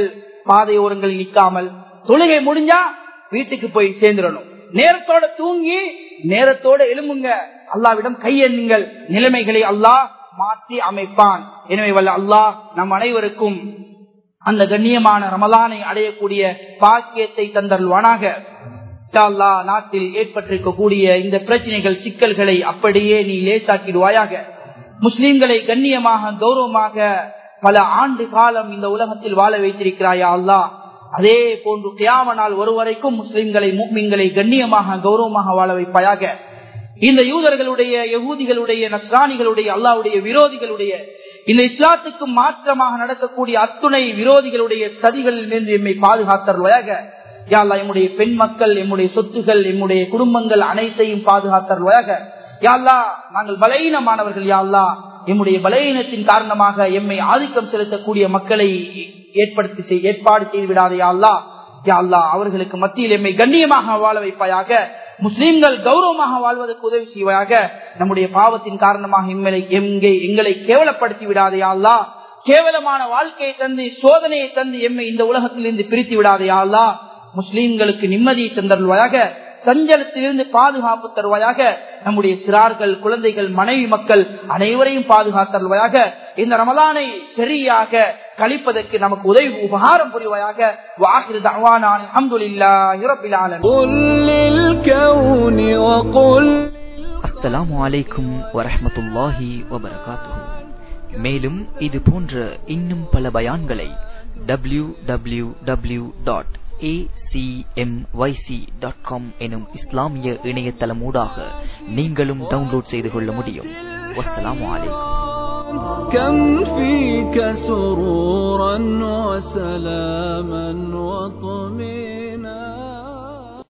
பாதையோரங்களில் நிற்காமல் தொழுகை முடிஞ்சா வீட்டுக்கு போய் சேர்ந்துடணும் நேரத்தோட தூங்கி நேரத்தோட எழும்புங்க அல்லாவிடம் கையெண்ணுங்கள் நிலைமைகளை அல்லாஹ் மாற்றி அமைப்பான் எனவே வல்ல அல்லாஹ் நம் அனைவருக்கும் அந்த கண்ணியமான ரமலானை அடையக்கூடிய பாக்கியத்தை தந்தருள்வானாக அல்லா நாட்டில் ஏற்பட்டிருக்கக்கூடிய இந்த பிரச்சனைகள் சிக்கல்களை அப்படியே நீ லேசாக்கிடுவாயாக முஸ்லிம்களை கண்ணியமாக கௌரவமாக பல ஆண்டு காலம் இந்த உலகத்தில் வாழ வைத்திருக்கிறாயா அல்லா அதே போன்று கியாம நாள் ஒரு வரைக்கும் முஸ்லிம்களை மூமின்களை கண்ணியமாக கௌரவமாக வாழ வைப்பாயாக இந்த யூதர்களுடைய யகூதிகளுடைய நஸ்ரானிகளுடைய அல்லாவுடைய விரோதிகளுடைய இந்த இஸ்லாத்துக்கு மாற்றமாக நடக்கக்கூடிய அத்துணை விரோதிகளுடைய சதிகளில் இருந்து எம்மை பாதுகாத்தருவாயாக யாழ்லா எம்முடைய பெண் மக்கள் எம்முடைய சொத்துகள் எம்முடைய குடும்பங்கள் அனைத்தையும் பாதுகாத்தருவாயாக யாழ்லா நாங்கள் பலகீனமானவர்கள் யாழ்லா எம்முடைய பலகீனத்தின் காரணமாக எம்மை ஆதிக்கம் செலுத்தக்கூடிய மக்களை ஏற்படுத்தி ஏற்பாடு செய்து விடாதே யாழ்லா யாழ்லா அவர்களுக்கு மத்தியில் எம்மை கண்ணியமாக வாழ வைப்பாயாக முஸ்லீம்கள் கௌரவமாக வாழ்வதற்கு உதவி செய்வாயாக நம்முடைய பாவத்தின் காரணமாக எங்களை எங்கே எங்களை கேவலப்படுத்தி விடாதே அல்லா கேவலமான வாழ்க்கையை தந்து சோதனையை தந்து எம்மை இந்த உலகத்திலிருந்து பிரித்து விடாதே அல்லா முஸ்லீம்களுக்கு நிம்மதியை தந்தருவாயாக சஞ்சலத்திலிருந்து பாதுகாப்பு தருவாயாக நம்முடைய சிறார்கள் குழந்தைகள் மனைவி மக்கள் அனைவரையும் பாதுகாத்தருவாயாக இந்த ரமலானை சரியாக கழிப்பதற்கு நமக்கு உதவி உபகாரம் புரிவாயாக வாகிரு தவானான் அஹமதுல்லாஹி ரப்பில் ஆலமீன் அஸ்ஸலாமு அலைக்கும் வரஹ்மத்துல்லாஹி வபரகாத்துஹு மேலும் இது போன்ற இன்னும் பல பயான்களை W W W dot acmyc.com எனும் இஸ்லாமிய இணையதளமூடாக நீங்களும் டவுன்லோட் செய்து கொள்ள முடியும் வஸ்ஸலாமு அலைக்கும் كم فيك سرورا وسلاما وطمئنا